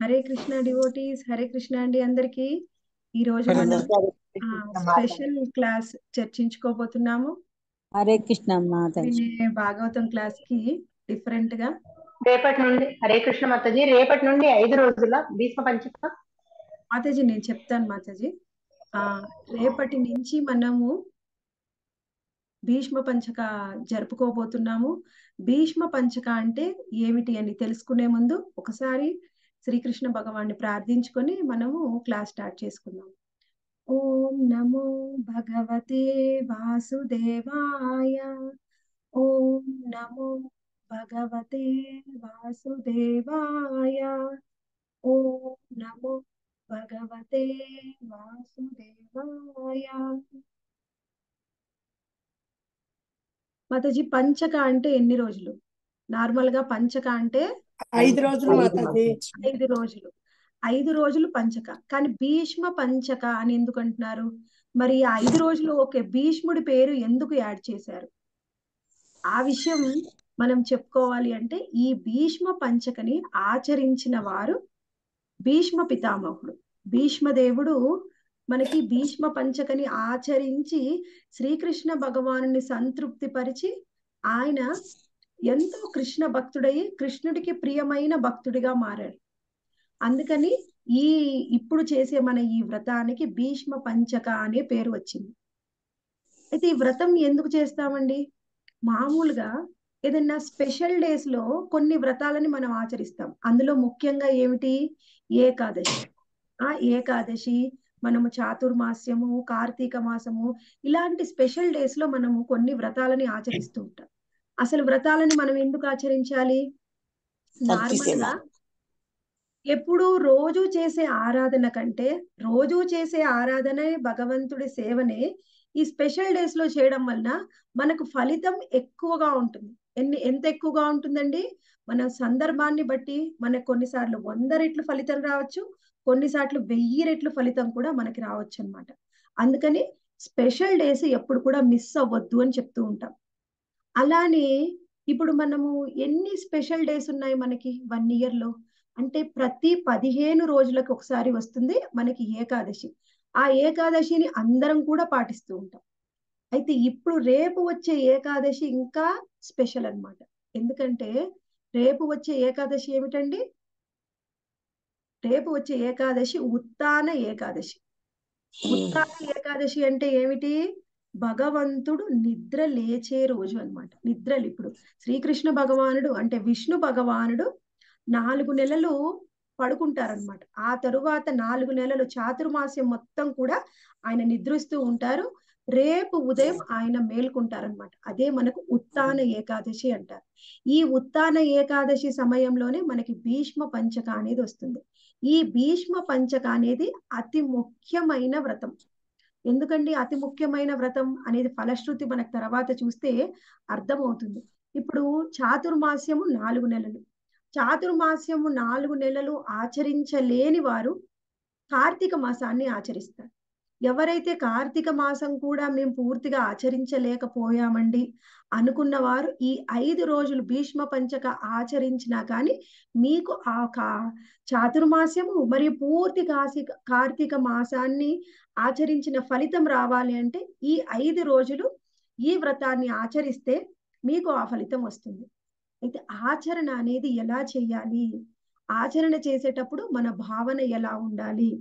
Hare Krishna devotees Hare Krishna అండి అందరికి ఈ రోజు మనం స్పెషల్ క్లాస్ చర్చించుకోబోతున్నాము హరే కృష్ణ మాతాజీ వినే భాగవతం క్లాస్ కి డిఫరెంట్ గా రేపటి నుండి హరే కృష్ణ మాతాజీ రేపటి నుండి ఐదు రోజుల భీష్మ పంచక మాతాజీ నేను చెప్తాను మాతాజీ ఆ రేపటి నుంచి మనము భీష్మ పంచక జరుపుకోబోతున్నాము భీష్మ పంచక అంటే ఏమిటి అని తెలుసుకునే ముందు ఒకసారి శ్రీకృష్ణ భగవాన్ని ప్రార్థించుకొని మనము క్లాస్ స్టార్ట్ చేసుకుందాం ఓం నమో భగవతే వాసుదేవాయ ఓం నమో భగవతే వాసుదేవాయ ఓం నమో భగవతే వాసుదేవాయ మాతాజీ పంచక అంటే ఎన్ని రోజులు నార్మల్ గా పంచక అంటే ఐదు రోజులు మాతాజీ ఐదు రోజులు ఐదు రోజులు పంచక కానీ భీష్మ పంచక అని ఎందుకు అంటున్నారు మరి ఆ ఐదు రోజులు ఓకే భీష్ముడి పేరు ఎందుకు యాడ్ చేశారు ఆ విషయం మనం చెప్పుకోవాలి అంటే ఈ భీష్మ పంచకని ఆచరించిన వారు భీష్మ పితామహుడు భీష్మదేవుడు మనకి భీష్మ పంచకని ఆచరించి శ్రీకృష్ణ భగవానుని సంతృప్తి పరిచి ఆయన ఎంతో కృష్ణ భక్తుడై కృష్ణుడికి ప్రియమైన భక్తుడిగా మారాడు అందుకని ఈ ఇప్పుడు చేసే మన ఈ వ్రతానికి భీష్మ పంచక అనే పేరు వచ్చింది అయితే ఈ వ్రతం ఎందుకు చేస్తామండి మామూలుగా ఏదైనా స్పెషల్ డేస్ లో కొన్ని వ్రతాలని మనం ఆచరిస్తాం అందులో ముఖ్యంగా ఏమిటి ఏకాదశి ఆ ఏకాదశి మనము చాతుర్మాస్యము కార్తీక మాసము ఇలాంటి స్పెషల్ డేస్ లో మనము కొన్ని వ్రతాలని ఆచరిస్తూ ఉంటాం అసలు వ్రతాలని మనం ఎందుకు ఆచరించాలి నార్మల్ గా ఎప్పుడు రోజు చేసే ఆరాధన కంటే రోజు చేసే ఆరాధన భగవంతుడి సేవనే ఈ స్పెషల్ డేస్ లో చేయడం వలన మనకు ఫలితం ఎక్కువగా ఉంటుంది ఎన్ని ఎంత ఎక్కువగా ఉంటుందండి మన సందర్భాన్ని బట్టి మనకు కొన్నిసార్లు వంద రెట్లు ఫలితం రావచ్చు కొన్నిసార్లు వెయ్యి రెట్లు ఫలితం కూడా మనకి రావచ్చు అనమాట అందుకని స్పెషల్ డేస్ ఎప్పుడు కూడా మిస్ అవ్వద్దు అని చెప్తూ ఉంటాం అలానే ఇప్పుడు మనము ఎన్ని స్పెషల్ డేస్ ఉన్నాయి మనకి వన్ ఇయర్ లో అంటే ప్రతి పదిహేను రోజులకు ఒకసారి వస్తుంది మనకి ఏకాదశి ఆ ఏకాదశిని అందరం కూడా పాటిస్తూ ఉంటాం అయితే ఇప్పుడు రేపు వచ్చే ఏకాదశి ఇంకా స్పెషల్ అన్నమాట ఎందుకంటే రేపు వచ్చే ఏకాదశి ఏమిటండి రేపు వచ్చే ఏకాదశి ఉత్తాన ఏకాదశి ఉత్తాన ఏకాదశి అంటే ఏమిటి భగవంతుడు నిద్ర లేచే రోజు అన్నమాట నిద్రలు ఇప్పుడు శ్రీకృష్ణ భగవానుడు అంటే విష్ణు భగవానుడు నాలుగు నెలలు పడుకుంటారనమాట ఆ తరువాత నాలుగు నెలలు చాతుర్మాస్యం మొత్తం కూడా ఆయన నిద్రిస్తూ ఉంటారు రేపు ఉదయం ఆయన మేల్కుంటారనమాట అదే మనకు ఉత్తాన ఏకాదశి అంటారు ఈ ఉత్తాన ఏకాదశి సమయంలోనే మనకి భీష్మ పంచక అనేది వస్తుంది ఈ భీష్మ పంచక అనేది అతి ముఖ్యమైన వ్రతం ఎందుకండి అతి ముఖ్యమైన వ్రతం అనేది ఫలశ్రుతి మనకు తర్వాత చూస్తే అర్థమవుతుంది ఇప్పుడు చాతుర్మాస్యము నాలుగు నెలలు చాతుర్మాస్యము నాలుగు నెలలు ఆచరించలేని వారు కార్తీక మాసాన్ని ఆచరిస్తారు ఎవరైతే కార్తీక మాసం కూడా మేము పూర్తిగా ఆచరించలేకపోయామండి అనుకున్న వారు ఈ ఐదు రోజులు భీష్మ పంచక ఆచరించినా కానీ మీకు ఆ కా చాతుర్మాస్యము మరియు పూర్తి కాశీ కార్తీక మాసాన్ని ఆచరించిన ఫలితం రావాలి అంటే ఈ ఐదు రోజులు ఈ వ్రతాన్ని ఆచరిస్తే మీకు ఆ ఫలితం వస్తుంది అయితే ఆచరణ అనేది ఎలా చేయాలి ఆచరణ చేసేటప్పుడు మన భావన ఎలా ఉండాలి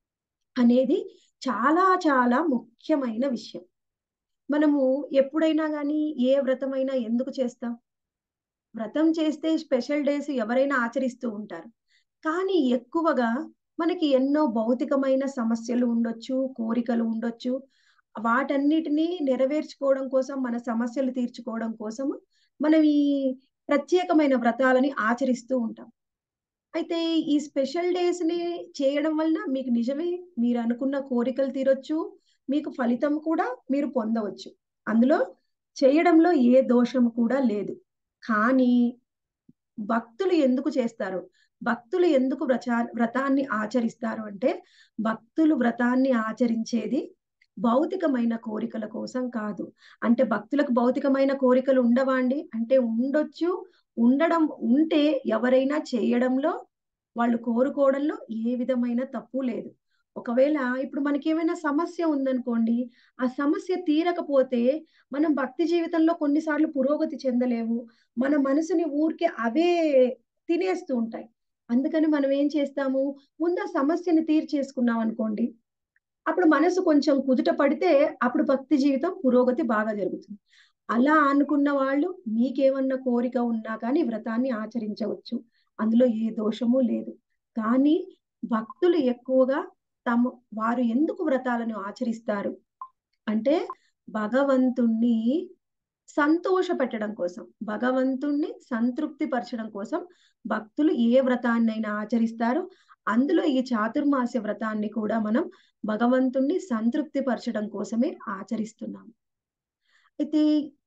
అనేది చాలా చాలా ముఖ్యమైన విషయం మనము ఎప్పుడైనా కానీ ఏ వ్రతమైనా ఎందుకు చేస్తాం వ్రతం చేస్తే స్పెషల్ డేస్ ఎవరైనా ఆచరిస్తూ ఉంటారు కానీ ఎక్కువగా మనకి ఎన్నో భౌతికమైన సమస్యలు ఉండొచ్చు కోరికలు ఉండొచ్చు వాటన్నిటినీ నెరవేర్చుకోవడం కోసం మన సమస్యలు తీర్చుకోవడం కోసం మనం ఈ ప్రత్యేకమైన వ్రతాలని ఆచరిస్తూ ఉంటాం అయితే ఈ స్పెషల్ డేస్ ని చేయడం వలన మీకు నిజమే మీరు అనుకున్న కోరికలు తీరొచ్చు మీకు ఫలితం కూడా మీరు పొందవచ్చు అందులో చేయడంలో ఏ దోషం కూడా లేదు కానీ భక్తులు ఎందుకు చేస్తారు భక్తులు ఎందుకు వ్రచా వ్రతాన్ని ఆచరిస్తారు అంటే భక్తులు వ్రతాన్ని ఆచరించేది భౌతికమైన కోరికల కోసం కాదు అంటే భక్తులకు భౌతికమైన కోరికలు ఉండవా అండి అంటే ఉండొచ్చు ఉండడం ఉంటే ఎవరైనా చేయడంలో వాళ్ళు కోరుకోవడంలో ఏ విధమైన తప్పు లేదు ఒకవేళ ఇప్పుడు మనకి ఏమైనా సమస్య ఉందనుకోండి ఆ సమస్య తీరకపోతే మనం భక్తి జీవితంలో కొన్నిసార్లు పురోగతి చెందలేము మన మనసుని ఊరికే అవే తినేస్తూ ఉంటాయి అందుకని మనం ఏం చేస్తాము ముందు ఆ సమస్యని తీర్చేసుకున్నాం అనుకోండి అప్పుడు మనసు కొంచెం కుదుట పడితే అప్పుడు భక్తి జీవితం పురోగతి బాగా జరుగుతుంది అలా అనుకున్న వాళ్ళు మీకేమన్నా కోరిక ఉన్నా కానీ వ్రతాన్ని ఆచరించవచ్చు అందులో ఏ దోషము లేదు కానీ భక్తులు ఎక్కువగా తమ వారు ఎందుకు వ్రతాలను ఆచరిస్తారు అంటే భగవంతుణ్ణి సంతోష పెట్టడం కోసం భగవంతుణ్ణి సంతృప్తి పరచడం కోసం భక్తులు ఏ వ్రతాన్నైనా ఆచరిస్తారు అందులో ఈ చాతుర్మాస్య వ్రతాన్ని కూడా మనం భగవంతుణ్ణి సంతృప్తి పరచడం కోసమే ఆచరిస్తున్నాము అయితే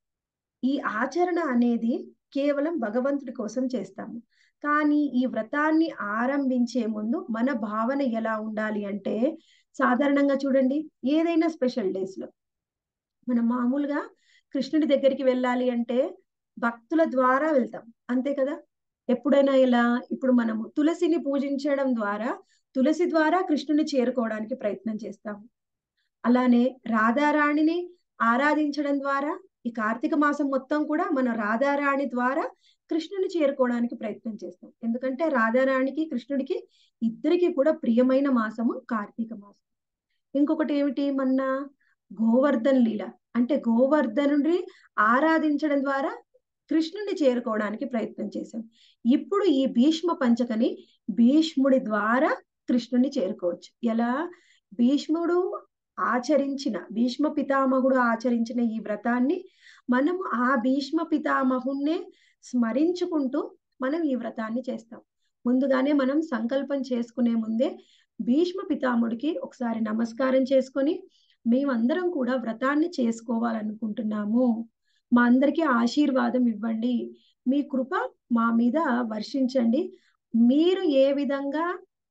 ఈ ఆచరణ అనేది కేవలం భగవంతుడి కోసం చేస్తాము కానీ ఈ వ్రతాన్ని ఆరంభించే ముందు మన భావన ఎలా ఉండాలి అంటే సాధారణంగా చూడండి ఏదైనా స్పెషల్ డేస్ లో మనం మామూలుగా కృష్ణుడి దగ్గరికి వెళ్ళాలి అంటే భక్తుల ద్వారా వెళ్తాం అంతే కదా ఎప్పుడైనా ఇలా ఇప్పుడు మనము తులసిని పూజించడం ద్వారా తులసి ద్వారా కృష్ణుని చేరుకోవడానికి ప్రయత్నం చేస్తాము అలానే రాధారాణిని ఆరాధించడం ద్వారా ఈ కార్తీక మాసం మొత్తం కూడా మన రాధారాణి ద్వారా కృష్ణుని చేరుకోవడానికి ప్రయత్నం చేస్తాం ఎందుకంటే రాధారాణికి కృష్ణుడికి ఇద్దరికి కూడా ప్రియమైన మాసము కార్తీక మాసం ఇంకొకటి ఏమిటి మొన్న గోవర్ధన్ లీల అంటే గోవర్ధనుడి ఆరాధించడం ద్వారా కృష్ణుని చేరుకోవడానికి ప్రయత్నం చేశాం ఇప్పుడు ఈ భీష్మ పంచకని భీష్ముడి ద్వారా కృష్ణుని చేరుకోవచ్చు ఎలా భీష్ముడు ఆచరించిన భీష్మ పితామహుడు ఆచరించిన ఈ వ్రతాన్ని మనం ఆ భీష్మ పితామహుణ్ణే స్మరించుకుంటూ మనం ఈ వ్రతాన్ని చేస్తాం ముందుగానే మనం సంకల్పం చేసుకునే ముందే భీష్మ పితాముడికి ఒకసారి నమస్కారం చేసుకొని మేమందరం కూడా వ్రతాన్ని చేసుకోవాలనుకుంటున్నాము మా అందరికీ ఆశీర్వాదం ఇవ్వండి మీ కృప మా మీద వర్షించండి మీరు ఏ విధంగా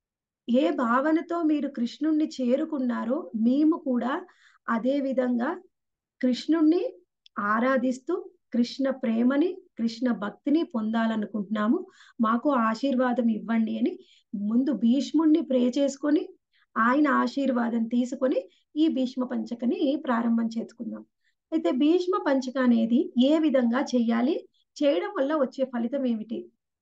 ఏ భావనతో మీరు కృష్ణుణ్ణి చేరుకున్నారో మేము కూడా అదే విధంగా కృష్ణుణ్ణి ఆరాధిస్తూ కృష్ణ ప్రేమని కృష్ణ భక్తిని పొందాలనుకుంటున్నాము మాకు ఆశీర్వాదం ఇవ్వండి అని ముందు భీష్ముణ్ణి ప్రే చేసుకొని ఆయన ఆశీర్వాదం తీసుకొని ఈ భీష్మ పంచకని ప్రారంభం చేసుకుందాం అయితే భీష్మ పంచక అనేది ఏ విధంగా చెయ్యాలి చేయడం వల్ల వచ్చే ఫలితం ఏమిటి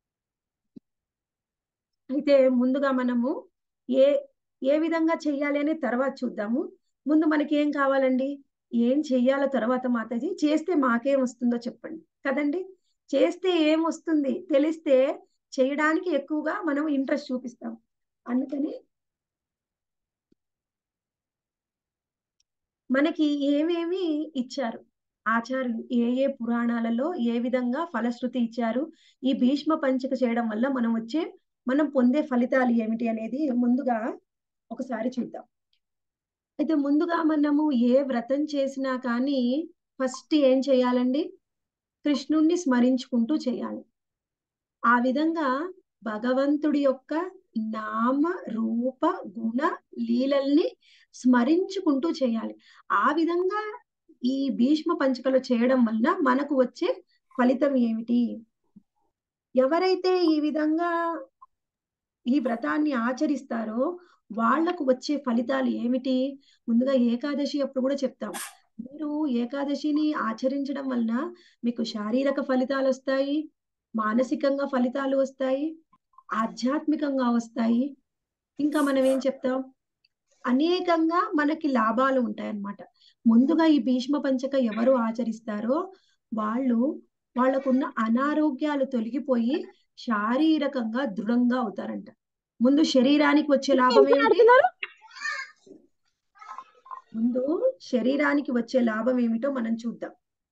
అయితే ముందుగా మనము ఏ ఏ విధంగా చెయ్యాలి అనే తర్వాత చూద్దాము ముందు మనకి ఏం కావాలండి ఏం చెయ్యాలో తర్వాత మాతాజీ చేస్తే మాకేం వస్తుందో చెప్పండి కదండి చేస్తే ఏం వస్తుంది తెలిస్తే చేయడానికి ఎక్కువగా మనం ఇంట్రెస్ట్ చూపిస్తాం అందుకని మనకి ఏమేమి ఇచ్చారు ఆచార్యులు ఏ ఏ పురాణాలలో ఏ విధంగా ఫలశ్రుతి ఇచ్చారు ఈ భీష్మ పంచక చేయడం వల్ల మనం వచ్చే మనం పొందే ఫలితాలు ఏమిటి అనేది ముందుగా ఒకసారి చూద్దాం అయితే ముందుగా మనము ఏ వ్రతం చేసినా కానీ ఫస్ట్ ఏం చేయాలండి కృష్ణుణ్ణి స్మరించుకుంటూ చేయాలి ఆ విధంగా భగవంతుడి యొక్క నామ రూప గుణ లీలల్ని స్మరించుకుంటూ చేయాలి ఆ విధంగా ఈ భీష్మ పంచకలు చేయడం వల్ల మనకు వచ్చే ఫలితం ఏమిటి ఎవరైతే ఈ విధంగా ఈ వ్రతాన్ని ఆచరిస్తారో వాళ్లకు వచ్చే ఫలితాలు ఏమిటి ముందుగా ఏకాదశి అప్పుడు కూడా చెప్తాం మీరు ఏకాదశిని ఆచరించడం వలన మీకు శారీరక ఫలితాలు వస్తాయి మానసికంగా ఫలితాలు వస్తాయి ఆధ్యాత్మికంగా వస్తాయి ఇంకా మనం ఏం చెప్తాం అనేకంగా మనకి లాభాలు ఉంటాయన్నమాట ముందుగా ఈ భీష్మ పంచక ఎవరు ఆచరిస్తారో వాళ్ళు వాళ్ళకున్న అనారోగ్యాలు తొలగిపోయి శారీరకంగా దృఢంగా అవుతారంట ముందు శరీరానికి వచ్చే లాభం ఏమిటి ముందు శరీరానికి వచ్చే లాభం ఏమిటో మనం చూద్దాం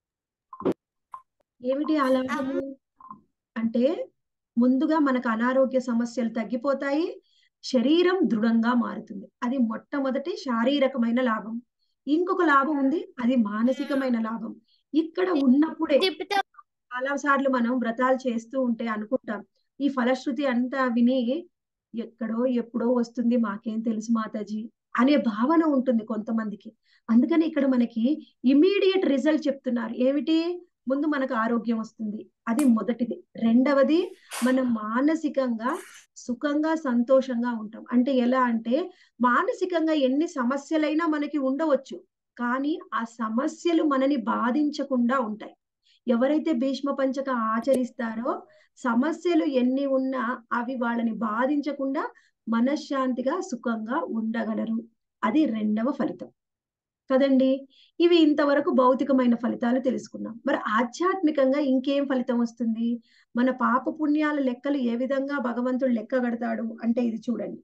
ఏమిటి ఆ లాభము అంటే ముందుగా మనకు అనారోగ్య సమస్యలు తగ్గిపోతాయి శరీరం దృఢంగా మారుతుంది అది మొట్టమొదటి శారీరకమైన లాభం ఇంకొక లాభం ఉంది అది మానసికమైన లాభం ఇక్కడ ఉన్నప్పుడే చాలా సార్లు మనం వ్రతాలు చేస్తూ ఉంటే అనుకుంటాం ఈ ఫలశ్రుతి అంతా విని ఎక్కడో ఎప్పుడో వస్తుంది మాకేం తెలుసు మాతాజీ అనే భావన ఉంటుంది కొంతమందికి అందుకని ఇక్కడ మనకి ఇమీడియట్ రిజల్ట్ చెప్తున్నారు ఏమిటి ముందు మనకు ఆరోగ్యం వస్తుంది అది మొదటిది రెండవది మనం మానసికంగా సుఖంగా సంతోషంగా ఉంటాం అంటే ఎలా అంటే మానసికంగా ఎన్ని సమస్యలైనా మనకి ఉండవచ్చు కానీ ఆ సమస్యలు మనని బాధించకుండా ఉంటాయి ఎవరైతే భీష్మ పంచక ఆచరిస్తారో సమస్యలు ఎన్ని ఉన్నా అవి వాళ్ళని బాధించకుండా మనశ్శాంతిగా సుఖంగా ఉండగలరు అది రెండవ ఫలితం కదండి ఇవి ఇంతవరకు భౌతికమైన ఫలితాలు తెలుసుకున్నాం మరి ఆధ్యాత్మికంగా ఇంకేం ఫలితం వస్తుంది మన పాప పుణ్యాల లెక్కలు ఏ విధంగా భగవంతుడు లెక్క కడతాడు అంటే ఇది చూడండి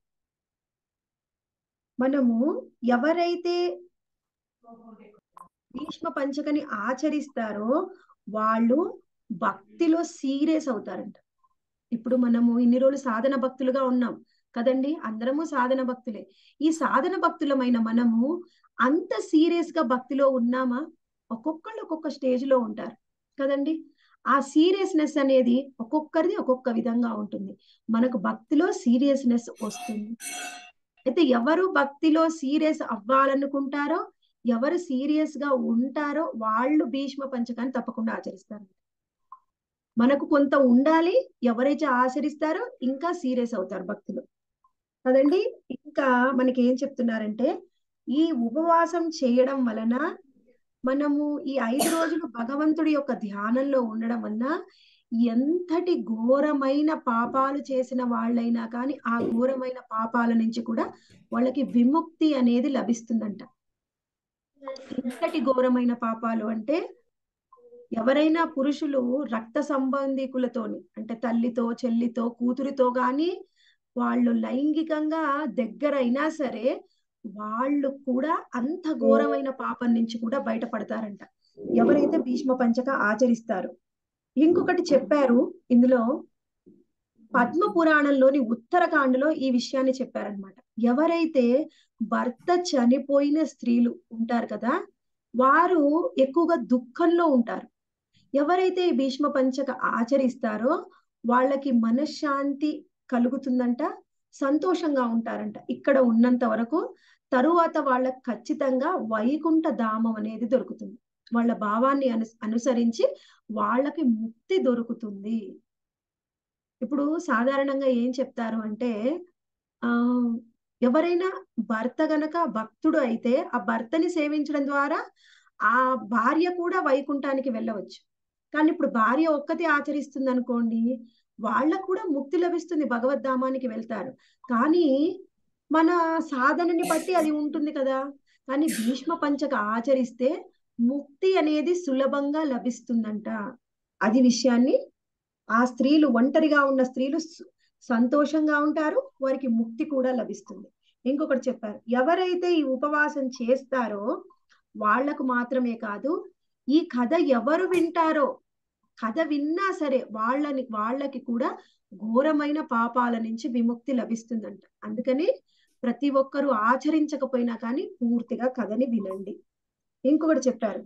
మనము ఎవరైతే భీష్మ పంచకని ఆచరిస్తారో వాళ్ళు భక్తిలో సీరియస్ అవుతారంట ఇప్పుడు మనము ఇన్ని రోజులు సాధన భక్తులుగా ఉన్నాం కదండి అందరము సాధన భక్తులే ఈ సాధన భక్తులమైన మనము అంత సీరియస్ గా భక్తిలో ఉన్నామా ఒక్కొక్కళ్ళు ఒక్కొక్క స్టేజ్ లో ఉంటారు కదండి ఆ సీరియస్నెస్ అనేది ఒక్కొక్కరిది ఒక్కొక్క విధంగా ఉంటుంది మనకు భక్తిలో సీరియస్నెస్ వస్తుంది అయితే ఎవరు భక్తిలో సీరియస్ అవ్వాలనుకుంటారో ఎవరు సీరియస్ గా ఉంటారో వాళ్ళు భీష్మ పంచకాన్ని తప్పకుండా ఆచరిస్తారు మనకు కొంత ఉండాలి ఎవరైతే ఆచరిస్తారో ఇంకా సీరియస్ అవుతారు భక్తులు కదండి ఇంకా మనకి ఏం చెప్తున్నారంటే ఈ ఉపవాసం చేయడం వలన మనము ఈ ఐదు రోజులు భగవంతుడి యొక్క ధ్యానంలో ఉండడం వలన ఎంతటి ఘోరమైన పాపాలు చేసిన వాళ్ళైనా కానీ ఆ ఘోరమైన పాపాల నుంచి కూడా వాళ్ళకి విముక్తి అనేది లభిస్తుందంట ఎంతటి ఘోరమైన పాపాలు అంటే ఎవరైనా పురుషులు రక్త సంబంధికులతోని అంటే తల్లితో చెల్లితో కూతురితో గాని వాళ్ళు లైంగికంగా దగ్గరైనా సరే వాళ్ళు కూడా అంత ఘోరమైన పాపం నుంచి కూడా బయటపడతారంట ఎవరైతే భీష్మ పంచక ఆచరిస్తారు ఇంకొకటి చెప్పారు ఇందులో పద్మ పురాణంలోని ఉత్తరకాండలో ఈ విషయాన్ని చెప్పారనమాట ఎవరైతే భర్త చనిపోయిన స్త్రీలు ఉంటారు కదా వారు ఎక్కువగా దుఃఖంలో ఉంటారు ఎవరైతే ఈ భీష్మ పంచక ఆచరిస్తారో వాళ్ళకి మనశ్శాంతి కలుగుతుందంట సంతోషంగా ఉంటారంట ఇక్కడ ఉన్నంత వరకు తరువాత వాళ్ళకి ఖచ్చితంగా వైకుంఠ ధామం అనేది దొరుకుతుంది వాళ్ళ భావాన్ని అను అనుసరించి వాళ్ళకి ముక్తి దొరుకుతుంది ఇప్పుడు సాధారణంగా ఏం చెప్తారు అంటే ఆ ఎవరైనా భర్త గనక భక్తుడు అయితే ఆ భర్తని సేవించడం ద్వారా ఆ భార్య కూడా వైకుంఠానికి వెళ్ళవచ్చు కానీ ఇప్పుడు భార్య ఒక్కతి ఆచరిస్తుంది అనుకోండి వాళ్ళకు కూడా ముక్తి లభిస్తుంది భగవద్ధామానికి వెళ్తారు కానీ మన సాధనని బట్టి అది ఉంటుంది కదా కానీ భీష్మ పంచక ఆచరిస్తే ముక్తి అనేది సులభంగా లభిస్తుందంట అది విషయాన్ని ఆ స్త్రీలు ఒంటరిగా ఉన్న స్త్రీలు సంతోషంగా ఉంటారు వారికి ముక్తి కూడా లభిస్తుంది ఇంకొకటి చెప్పారు ఎవరైతే ఈ ఉపవాసం చేస్తారో వాళ్లకు మాత్రమే కాదు ఈ కథ ఎవరు వింటారో కథ విన్నా సరే వాళ్ళని వాళ్ళకి కూడా ఘోరమైన పాపాల నుంచి విముక్తి లభిస్తుందంట అందుకని ప్రతి ఒక్కరూ ఆచరించకపోయినా కానీ పూర్తిగా కథని వినండి ఇంకొకటి చెప్పారు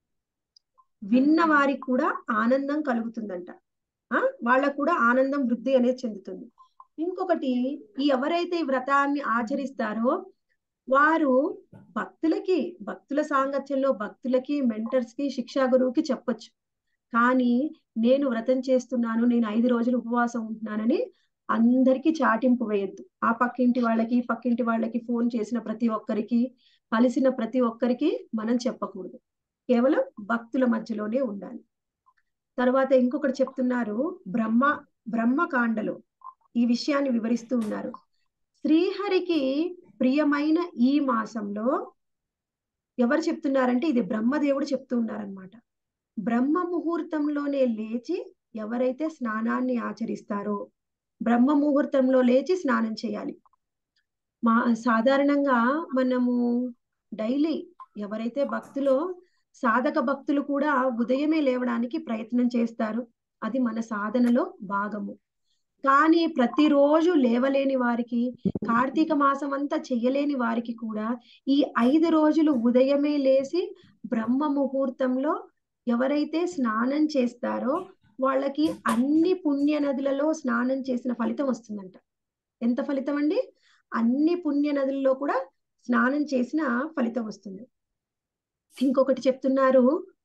విన్న వారికి కూడా ఆనందం కలుగుతుందంట ఆ వాళ్ళకు కూడా ఆనందం వృద్ధి అనేది చెందుతుంది ఇంకొకటి ఈ ఎవరైతే ఈ వ్రతాన్ని ఆచరిస్తారో వారు భక్తులకి భక్తుల సాంగత్యంలో భక్తులకి మెంటర్స్ కి శిక్షా గురువుకి చెప్పొచ్చు కానీ నేను వ్రతం చేస్తున్నాను నేను ఐదు రోజులు ఉపవాసం ఉంటున్నానని అందరికీ చాటింపు వేయొద్దు ఆ పక్కింటి వాళ్ళకి పక్కింటి వాళ్ళకి ఫోన్ చేసిన ప్రతి ఒక్కరికి కలిసిన ప్రతి ఒక్కరికి మనం చెప్పకూడదు కేవలం భక్తుల మధ్యలోనే ఉండాలి తర్వాత ఇంకొకటి చెప్తున్నారు బ్రహ్మ బ్రహ్మకాండలో ఈ విషయాన్ని వివరిస్తూ ఉన్నారు శ్రీహరికి ప్రియమైన ఈ మాసంలో ఎవరు చెప్తున్నారంటే ఇది బ్రహ్మదేవుడు చెప్తూ ఉన్నారనమాట బ్రహ్మ ముహూర్తంలోనే లేచి ఎవరైతే స్నానాన్ని ఆచరిస్తారో బ్రహ్మ ముహూర్తంలో లేచి స్నానం చేయాలి మా సాధారణంగా మనము డైలీ ఎవరైతే భక్తులో సాధక భక్తులు కూడా ఉదయమే లేవడానికి ప్రయత్నం చేస్తారు అది మన సాధనలో భాగము కానీ ప్రతిరోజు లేవలేని వారికి కార్తీక మాసం అంతా చెయ్యలేని వారికి కూడా ఈ ఐదు రోజులు ఉదయమే లేచి బ్రహ్మ ముహూర్తంలో ఎవరైతే స్నానం చేస్తారో వాళ్ళకి అన్ని పుణ్య నదులలో స్నానం చేసిన ఫలితం వస్తుందంట ఎంత ఫలితం అండి అన్ని పుణ్య నదుల్లో కూడా స్నానం చేసిన ఫలితం వస్తుంది ఇంకొకటి చెప్తున్నారు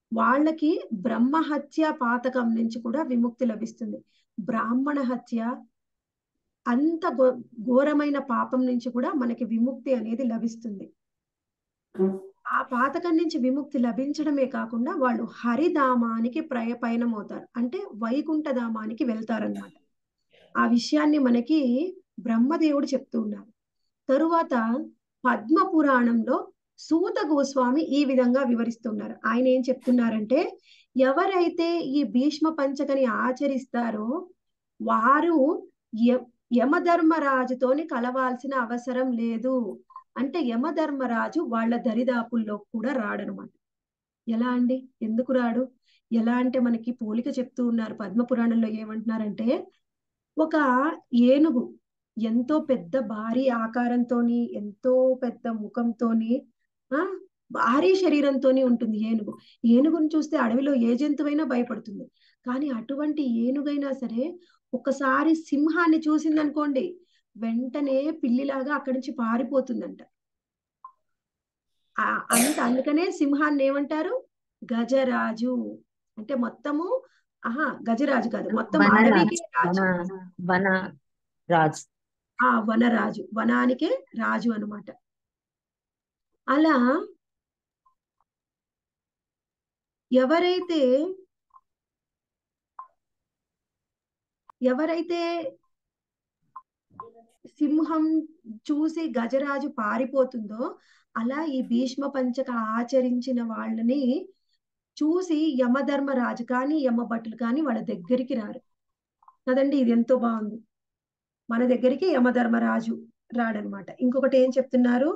వాళ్ళకి బ్రహ్మహత్య పాతకం నుంచి కూడా విముక్తి లభిస్తుంది బ్రాహ్మణ హత్య అంత ఘో ఘోరమైన పాపం నుంచి కూడా మనకి విముక్తి అనేది లభిస్తుంది ఆ పాతకం నుంచి విముక్తి లభించడమే కాకుండా వాళ్ళు హరిధామానికి ప్రయ పయనమవుతారు అంటే వైకుంఠ ధామానికి వెళ్తారనమాట ఆ విషయాన్ని మనకి బ్రహ్మదేవుడు చెప్తూ ఉన్నారు తరువాత పద్మ పురాణంలో సూత గోస్వామి ఈ విధంగా వివరిస్తున్నారు ఆయన ఏం చెప్తున్నారంటే ఎవరైతే ఈ భీష్మ పంచకని ఆచరిస్తారో వారు య యమధర్మరాజుతోని కలవాల్సిన అవసరం లేదు అంటే యమధర్మరాజు వాళ్ళ దరిదాపుల్లో కూడా రాడనమాట ఎలా అండి ఎందుకు రాడు ఎలా అంటే మనకి పోలిక చెప్తూ ఉన్నారు పద్మపురాణంలో ఏమంటున్నారంటే ఒక ఏనుగు ఎంతో పెద్ద భారీ ఆకారంతోని ఎంతో పెద్ద ముఖంతోని ఆ భారీ శరీరంతోని ఉంటుంది ఏనుగు ఏనుగును చూస్తే అడవిలో ఏ జంతువైనా భయపడుతుంది కానీ అటువంటి ఏనుగైనా సరే ఒకసారి సింహాన్ని చూసిందనుకోండి వెంటనే పిల్లిలాగా అక్కడి నుంచి పారిపోతుందంట ఆ- అంత అందుకనే సింహాన్ని ఏమంటారు గజరాజు అంటే మొత్తము ఆహా గజరాజు కాదు మొత్తం వనరాజు అడవికి రాజు వన వన రాజు ఆ వనరాజు వనానికే రాజు అన్నమాట అలా ఎవరైతే ఎవరైతే సింహం చూసి గజరాజు పారిపోతుందో అలా ఈ భీష్మ పంచక ఆచరించిన వాళ్ళని చూసి యమధర్మరాజు కానీ యమభటులు కానీ వాళ్ళ దగ్గరికి రారు కదండి ఇది ఎంతో బాగుంది మన దగ్గరికి యమధర్మరాజు రాడనమాట ఇంకొకటి ఏం చెప్తున్నారు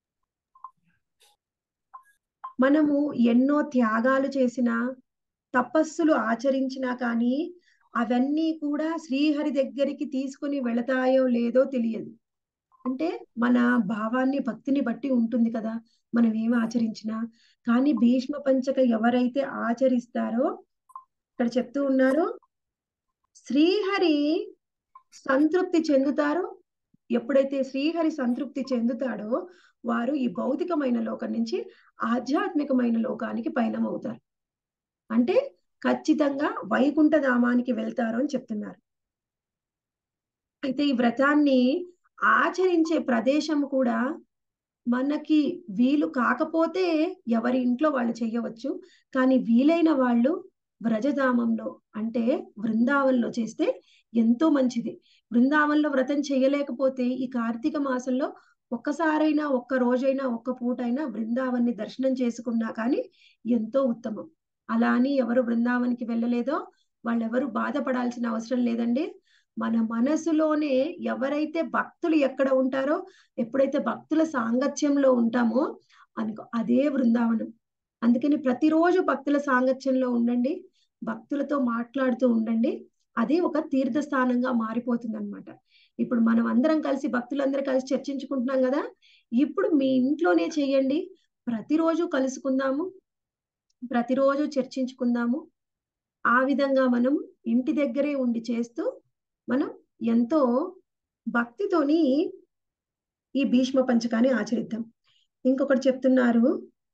మనము ఎన్నో త్యాగాలు చేసినా తపస్సులు ఆచరించినా కానీ అవన్నీ కూడా శ్రీహరి దగ్గరికి తీసుకుని వెళతాయో లేదో తెలియదు అంటే మన భావాన్ని భక్తిని బట్టి ఉంటుంది కదా మనం ఏం ఆచరించినా కానీ భీష్మ పంచక ఎవరైతే ఆచరిస్తారో ఇక్కడ చెప్తూ ఉన్నారు శ్రీహరి సంతృప్తి చెందుతారో ఎప్పుడైతే శ్రీహరి సంతృప్తి చెందుతాడో వారు ఈ భౌతికమైన లోకం నుంచి ఆధ్యాత్మికమైన లోకానికి పయనమవుతారు అంటే ఖచ్చితంగా వైకుంఠ ధామానికి వెళ్తారు అని చెప్తున్నారు అయితే ఈ వ్రతాన్ని ఆచరించే ప్రదేశం కూడా మనకి వీలు కాకపోతే ఎవరి ఇంట్లో వాళ్ళు చేయవచ్చు కానీ వీలైన వాళ్ళు వ్రజధామంలో అంటే బృందావనంలో చేస్తే ఎంతో మంచిది బృందావనంలో వ్రతం చేయలేకపోతే ఈ కార్తీక మాసంలో ఒక్కసారైనా ఒక్క రోజైనా ఒక్క పూటైనా బృందావన్ని దర్శనం చేసుకున్నా కానీ ఎంతో ఉత్తమం అలా అని ఎవరు బృందావనికి వెళ్ళలేదో వాళ్ళెవరు బాధపడాల్సిన అవసరం లేదండి మన మనసులోనే ఎవరైతే భక్తులు ఎక్కడ ఉంటారో ఎప్పుడైతే భక్తుల సాంగత్యంలో ఉంటామో అనుకో అదే బృందావనం అందుకని ప్రతిరోజు భక్తుల సాంగత్యంలో ఉండండి భక్తులతో మాట్లాడుతూ ఉండండి అది ఒక తీర్థస్థానంగా మారిపోతుంది అనమాట ఇప్పుడు మనం అందరం కలిసి భక్తులందరూ కలిసి చర్చించుకుంటున్నాం కదా ఇప్పుడు మీ ఇంట్లోనే చేయండి ప్రతిరోజు కలుసుకుందాము ప్రతిరోజు చర్చించుకుందాము ఆ విధంగా మనం ఇంటి దగ్గరే ఉండి చేస్తూ మనం ఎంతో భక్తితోని ఈ భీష్మ పంచకాన్ని ఆచరిద్దాం ఇంకొకటి చెప్తున్నారు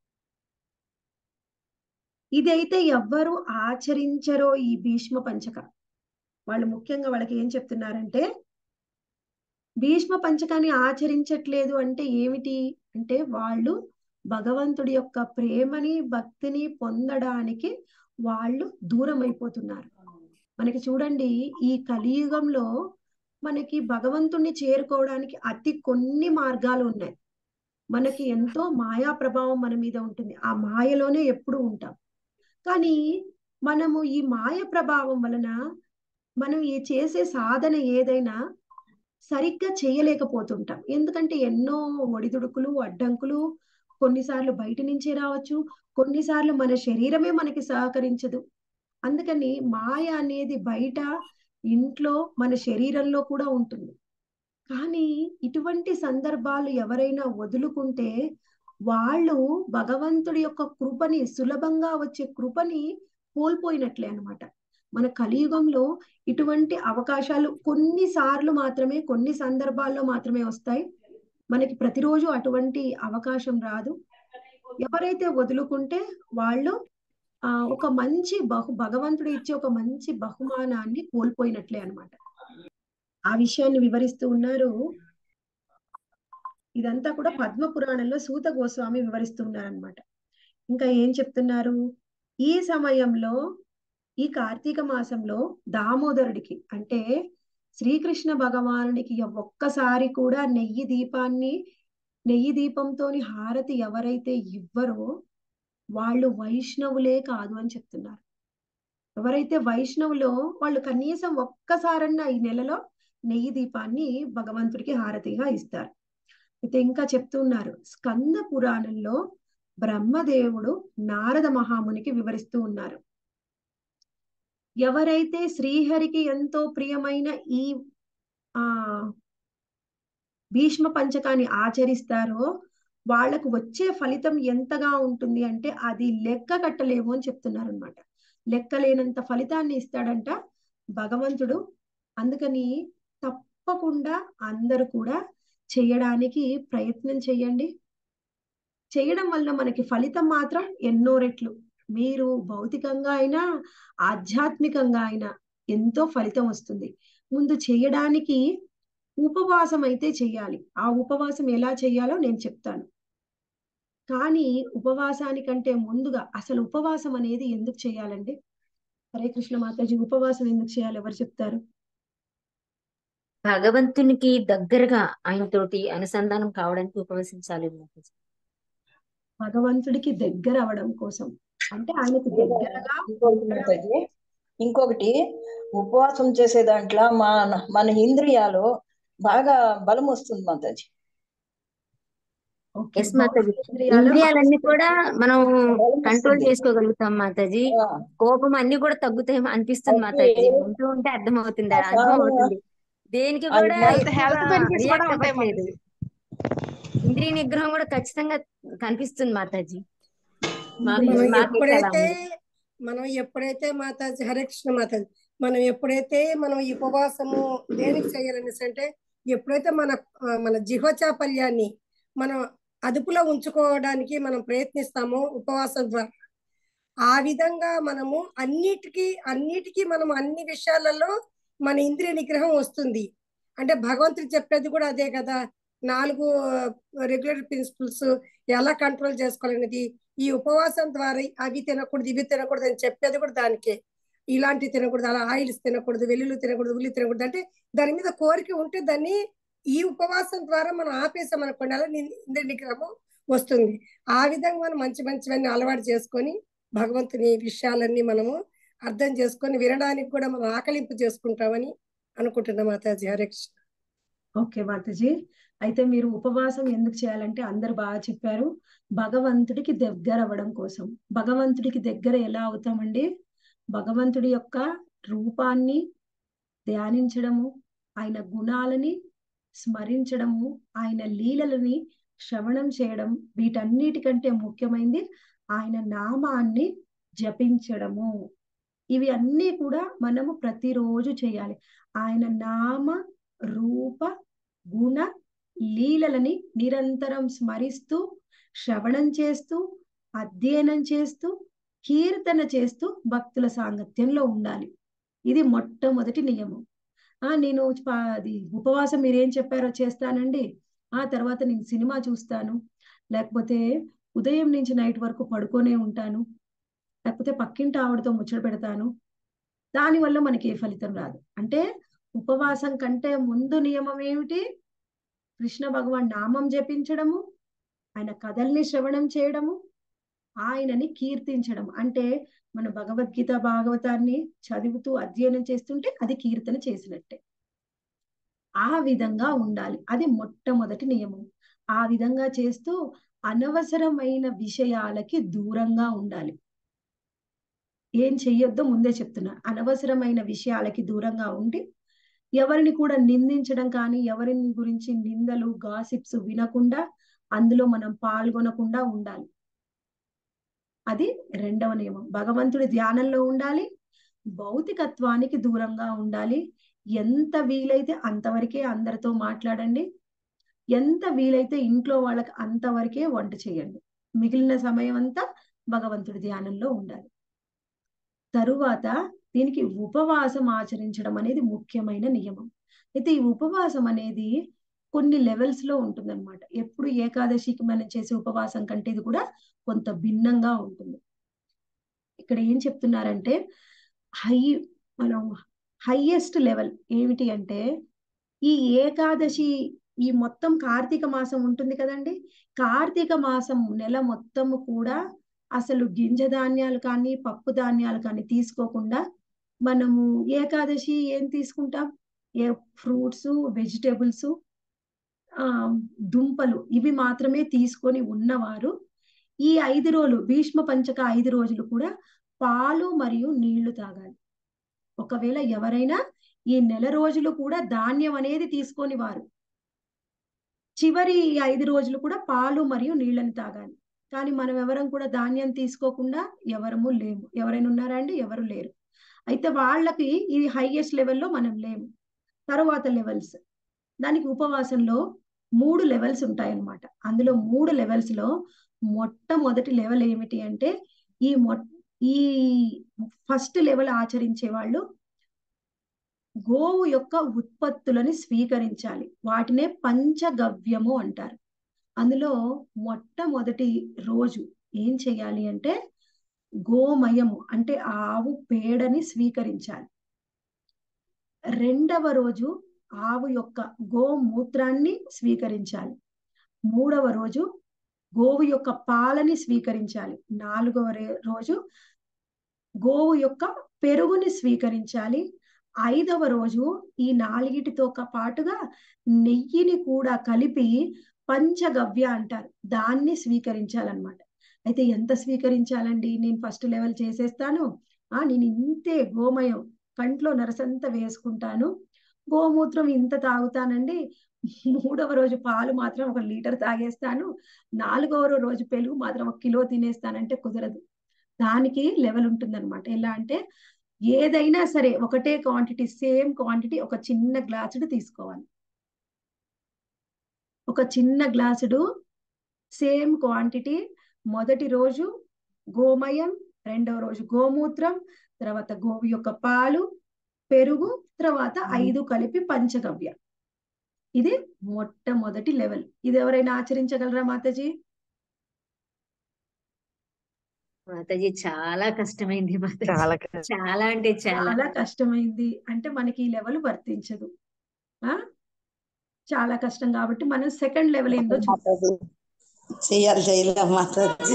ఇదైతే ఎవ్వరు ఆచరించరో ఈ భీష్మ పంచక వాళ్ళు ముఖ్యంగా వాళ్ళకి ఏం చెప్తున్నారంటే భీష్మ పంచకాన్ని ఆచరించట్లేదు అంటే ఏమిటి అంటే వాళ్ళు భగవంతుడి యొక్క ప్రేమని భక్తిని పొందడానికి వాళ్ళు దూరం అయిపోతున్నారు మనకి చూడండి ఈ కలియుగంలో మనకి భగవంతుణ్ణి చేరుకోవడానికి అతి కొన్ని మార్గాలు ఉన్నాయి మనకి ఎంతో మాయా ప్రభావం మన మీద ఉంటుంది ఆ మాయలోనే ఎప్పుడు ఉంటాం కానీ మనము ఈ మాయ ప్రభావం వలన మనం ఈ చేసే సాధన ఏదైనా సరిగ్గా చేయలేకపోతుంటాం ఎందుకంటే ఎన్నో ఒడిదుడుకులు అడ్డంకులు కొన్నిసార్లు బయట నుంచే రావచ్చు కొన్నిసార్లు మన శరీరమే మనకి సహకరించదు అందుకని మాయ అనేది బయట ఇంట్లో మన శరీరంలో కూడా ఉంటుంది కానీ ఇటువంటి సందర్భాలు ఎవరైనా వదులుకుంటే వాళ్ళు భగవంతుడి యొక్క కృపని సులభంగా వచ్చే కృపని కోల్పోయినట్లే అన్నమాట మన కలియుగంలో ఇటువంటి అవకాశాలు కొన్నిసార్లు మాత్రమే కొన్ని సందర్భాల్లో మాత్రమే వస్తాయి మనకి ప్రతిరోజు అటువంటి అవకాశం రాదు ఎవరైతే వదులుకుంటే వాళ్ళు ఆ ఒక మంచి బహు భగవంతుడు ఇచ్చే ఒక మంచి బహుమానాన్ని కోల్పోయినట్లే అన్నమాట ఆ విషయాన్ని వివరిస్తూ ఉన్నారు ఇదంతా కూడా పద్మ పురాణంలో సూత గోస్వామి వివరిస్తూ ఉన్నారనమాట ఇంకా ఏం చెప్తున్నారు ఈ సమయంలో ఈ కార్తీక మాసంలో దామోదరుడికి అంటే శ్రీకృష్ణ భగవానుడికి ఒక్కసారి కూడా నెయ్యి దీపాన్ని నెయ్యి దీపంతోని హారతి ఎవరైతే ఇవ్వరో వాళ్ళు వైష్ణవులే కాదు అని చెప్తున్నారు ఎవరైతే వైష్ణవులో వాళ్ళు కనీసం ఒక్కసారన్నా ఈ నెలలో నెయ్యి దీపాన్ని భగవంతుడికి హారతిగా ఇస్తారు అయితే ఇంకా చెప్తున్నారు స్కంద పురాణంలో బ్రహ్మదేవుడు నారద మహామునికి వివరిస్తూ ఉన్నారు ఎవరైతే శ్రీహరికి ఎంతో ప్రియమైన ఈ ఆ భీష్మ పంచకాన్ని ఆచరిస్తారో వాళ్లకు వచ్చే ఫలితం ఎంతగా ఉంటుంది అంటే అది లెక్క కట్టలేము అని చెప్తున్నారు అనమాట లెక్కలేనంత ఫలితాన్ని ఇస్తాడంట భగవంతుడు అందుకని తప్పకుండా అందరూ కూడా చేయడానికి ప్రయత్నం చేయండి చేయడం వల్ల మనకి ఫలితం మాత్రం ఎన్నో రెట్లు మీరు భౌతికంగా అయినా ఆధ్యాత్మికంగా అయినా ఎంతో ఫలితం వస్తుంది ముందు చేయడానికి ఉపవాసం అయితే చెయ్యాలి ఆ ఉపవాసం ఎలా చెయ్యాలో నేను చెప్తాను కానీ ఉపవాసానికంటే ముందుగా అసలు ఉపవాసం అనేది ఎందుకు చేయాలండి హరే కృష్ణ మాతాజీ ఉపవాసం ఎందుకు చేయాలి ఎవరు చెప్తారు భగవంతునికి దగ్గరగా ఆయనతోటి అనుసంధానం కావడానికి ఉపవసించాలి మాతాజీ. భగవంతుడికి దగ్గర అవడం కోసం అంటే ఆయనకి దగ్గరగా ఇంకొకటి మాతాజీ ఇంకొకటి ఉపవాసం చేసే దాంట్లో మన మన ఇంద్రియాలు బాగా బలం వస్తుంది మాతాజీ ఓకే ఎస్ మాతాజీ భౌతికేంద్రియాల ఇంద్రియాలన్నీ కూడా మనం బలం కంట్రోల్ వస్తుంది చేసుకోగలుగుతాం మాతాజీ ఆ, కోపం అన్ని కూడా తగ్గుతాయి అనిపిస్తుంది మాతాజీ తగ్గి ఉంటూ ఉంటే అర్థం అవుతుంది ఆ అర్థం కామ అవుతుంది దేనికి అది కూడా మనసు ఎక్కువ హెల్త్ బెనిఫిట్స్ కూడా రియాక్ట్ ఉంటాయి అవ్వట్లేదు మాతాజీ ఇంద్రియ నిగ్రహం కూడా ఖచ్చితంగా కనిపిస్తుంది మాతాజీ మాకు ఇంద్రియ మనం మాకైతే అలా ఎప్పుడైతే ఉంది మనం ఎప్పుడైతే మాతాజీ హరే కృష్ణ మాతాజీ మనం ఎప్పుడైతే మనం ఈ ఉపవాసము దేనికి చేయాలనేసి అంటే ఎప్పుడైతే మన ఆ, మన జిహ్వచాపల్యాన్ని మనం అదుపులో ఉంచుకోవడానికి మనం ప్రయత్నిస్తామో ఉపవాసం ద్వారా ఆ విధంగా మనము అన్నిటికీ అన్నిటికీ మనం అన్ని విషయాలలో మన ఇంద్రియ నిగ్రహం వస్తుంది అంటే భగవంతుడు చెప్పేది కూడా అదే కదా నాలుగు రెగ్యులర్ ప్రిన్సిపల్స్ ఎలా కంట్రోల్ చేసుకోవాలనేది ఈ ఉపవాసం ద్వారా అవి తినకూడదు ఇవి తినకూడదు అని చెప్పేది కూడా దానికే ఇలాంటివి తినకూడదు అలా ఆయిల్స్ తినకూడదు వెల్లుల్లి తినకూడదు ఉల్లి తినకూడదు అంటే దాని మీద కోరిక ఉంటే దాన్ని ఈ ఉపవాసం ద్వారా మనం ఆపేసాం అనుకోండి అలా ని- ఇంద్రియ నిగ్రహం వస్తుంది ఆ విధంగా మనం మంచి మంచివన్నీ అలవాటు చేసుకొని భగవంతుని విషయాలన్నీ మనము అర్థం చేసుకొని వినడానికి కూడా మనం ఆకలింపు చేసుకుంటామని అనుకుంటున్నాం మాతాజీ హరే కృష్ణ ఓకే మాతాజీ అయితే మీరు ఉపవాసం ఎందుకు చేయాలంటే అందరు బాగా చెప్పారు భగవంతుడికి దగ్గర అవ్వడం కోసం భగవంతుడికి దగ్గర ఎలా అవుతామండి భగవంతుడి యొక్క రూపాన్ని ధ్యానించడము ఆయన గుణాలని స్మరించడము ఆయన లీలలని శ్రవణం చేయడం వీటన్నిటికంటే ముఖ్యమైనది ఆయన నామాన్ని జపించడము ఇవి అన్నీ కూడా మనము ప్రతిరోజు చేయాలి ఆయన నామ రూప గుణ లీలలని నిరంతరం స్మరిస్తూ శ్రవణం చేస్తూ అధ్యయనం చేస్తూ కీర్తన చేస్తూ భక్తుల సాంగత్యంలో ఉండాలి ఇది మొట్టమొదటి నియమం ఆ నేను ప- అది ఉపవాసం మీరేం చెప్పారో చేస్తానండి ఆ తర్వాత నేను సినిమా చూస్తాను లేకపోతే ఉదయం నుంచి నైట్ వరకు పడుకొనే ఉంటాను లేకపోతే పక్కింటి ఆవిడతో ముచ్చట పెడతాను దానివల్ల మనకి ఏ ఫలితం రాదు అంటే ఉపవాసం కంటే ముందు నియమం ఏమిటి కృష్ణ భగవాన్ నామం జపించడము ఆయన కథల్ని శ్రవణం చేయడము ఆయనని కీర్తించడం అంటే మన భగవద్గీత భాగవతాన్ని చదువుతూ అధ్యయనం చేస్తుంటే అది కీర్తన చేసినట్టే ఆ విధంగా ఉండాలి అది మొట్టమొదటి నియమం ఆ విధంగా చేస్తూ అనవసరమైన విషయాలకి దూరంగా ఉండాలి ఏం చెయ్యొద్దో ముందే చెప్తున్నా అనవసరమైన విషయాలకి దూరంగా ఉండి ఎవరిని కూడా నిందించడం కానీ ఎవరిని గురించి నిందలు గాసిప్స్ వినకుండా అందులో మనం పాల్గొనకుండా ఉండాలి అది రెండవ నియమం భగవంతుడి ధ్యానంలో ఉండాలి భౌతికత్వానికి దూరంగా ఉండాలి ఎంత వీలైతే అంతవరకే అందరితో మాట్లాడండి ఎంత వీలైతే ఇంట్లో వాళ్ళకి అంతవరకే వంట చేయండి మిగిలిన సమయం అంతా భగవంతుడి ధ్యానంలో ఉండాలి తరువాత దీనికి ఉపవాసం ఆచరించడం అనేది ముఖ్యమైన నియమం అయితే ఈ ఉపవాసం అనేది కొన్ని లెవెల్స్ లో ఉంటుందన్నమాట ఎప్పుడు ఏకాదశికి మనం చేసే ఉపవాసం కంటే ఇది కూడా కొంత భిన్నంగా ఉంటుంది ఇక్కడ ఏం చెప్తున్నారంటే హై మనం హైయెస్ట్ లెవెల్ ఏమిటి అంటే ఈ ఏకాదశి ఈ మొత్తం కార్తీక మాసం ఉంటుంది కదండి కార్తీక మాసం నెల మొత్తము కూడా అసలు గింజ ధాన్యాలు కానీ పప్పు ధాన్యాలు కానీ తీసుకోకుండా మనము ఏకాదశి ఏం తీసుకుంటాం ఏ ఫ్రూట్స్ వెజిటేబుల్స్ ఆ దుంపలు ఇవి మాత్రమే తీసుకొని ఉన్నవారు ఈ ఐదు రోజులు భీష్మ పంచక ఐదు రోజులు కూడా పాలు మరియు నీళ్లు తాగాలి ఒకవేళ ఎవరైనా ఈ నెల రోజులు కూడా ధాన్యం అనేది తీసుకొని వారు చివరి ఐదు రోజులు కూడా పాలు మరియు నీళ్ళని తాగాలి కానీ మనం ఎవరం కూడా ధాన్యం తీసుకోకుండా ఎవరము లేము ఎవరైనా ఉన్నారా అండి ఎవరు లేరు అయితే వాళ్ళకి ఇది హైయెస్ట్ లెవెల్లో మనం లేము తరువాత లెవెల్స్ దానికి ఉపవాసంలో మూడు లెవెల్స్ ఉంటాయి అన్నమాట అందులో మూడు లెవెల్స్ లో మొట్టమొదటి లెవెల్ ఏమిటి అంటే ఈ మొ ఈ ఫస్ట్ లెవెల్ ఆచరించే వాళ్ళు గోవు యొక్క ఉత్పత్తులని స్వీకరించాలి వాటినే పంచగవ్యము అంటారు అందులో మొట్టమొదటి రోజు ఏం చేయాలి అంటే గోమయము అంటే ఆవు పేడని స్వీకరించాలి రెండవ రోజు ఆవు యొక్క గోమూత్రాన్ని స్వీకరించాలి మూడవ రోజు గోవు యొక్క పాలని స్వీకరించాలి నాలుగవ రోజు గోవు యొక్క పెరుగుని స్వీకరించాలి ఐదవ రోజు ఈ నాలుగిటితో పాటుగా నెయ్యిని కూడా కలిపి పంచగవ్య అంటారు దాన్ని స్వీకరించాలన్నమాట అయితే ఎంత స్వీకరించాలండి నేను ఫస్ట్ లెవెల్ చేసేస్తాను ఆ నేను ఇంతే గోమయం కంట్లో నరసంత వేసుకుంటాను గోమూత్రం ఇంత తాగుతానండి మూడవ రోజు పాలు మాత్రం ఒక లీటర్ తాగేస్తాను నాలుగవ రోజు పెరుగు మాత్రం ఒక కిలో తినేస్తానంటే కుదరదు దానికి లెవెల్ ఉంటుందన్నమాట ఎలా అంటే ఏదైనా సరే ఒకటే క్వాంటిటీ సేమ్ క్వాంటిటీ ఒక చిన్న గ్లాసుడు తీసుకోవాలి ఒక చిన్న గ్లాసుడు సేమ్ క్వాంటిటీ మొదటి రోజు గోమయం రెండవ రోజు గోమూత్రం తర్వాత గోవు యొక్క పాలు పెరుగు తర్వాత ఐదు కలిపి పంచగవ్య ఇది మొట్టమొదటి లెవెల్ ఇది ఎవరైనా ఆచరించగలరా మాతాజీ మాతాజీ చాలా కష్టమైంది మాతాజీ చాలా చాలా అంటే చాలా చాలా కష్టమైంది అంటే మనకి ఈ లెవెల్ వర్తించదు ఆ చాలా కష్టం కాబట్టి మనం సెకండ్ లెవెల్ ఏందో చూద్దాం మాతాజీ చెయ్యాలి చేయలే మాతాజీ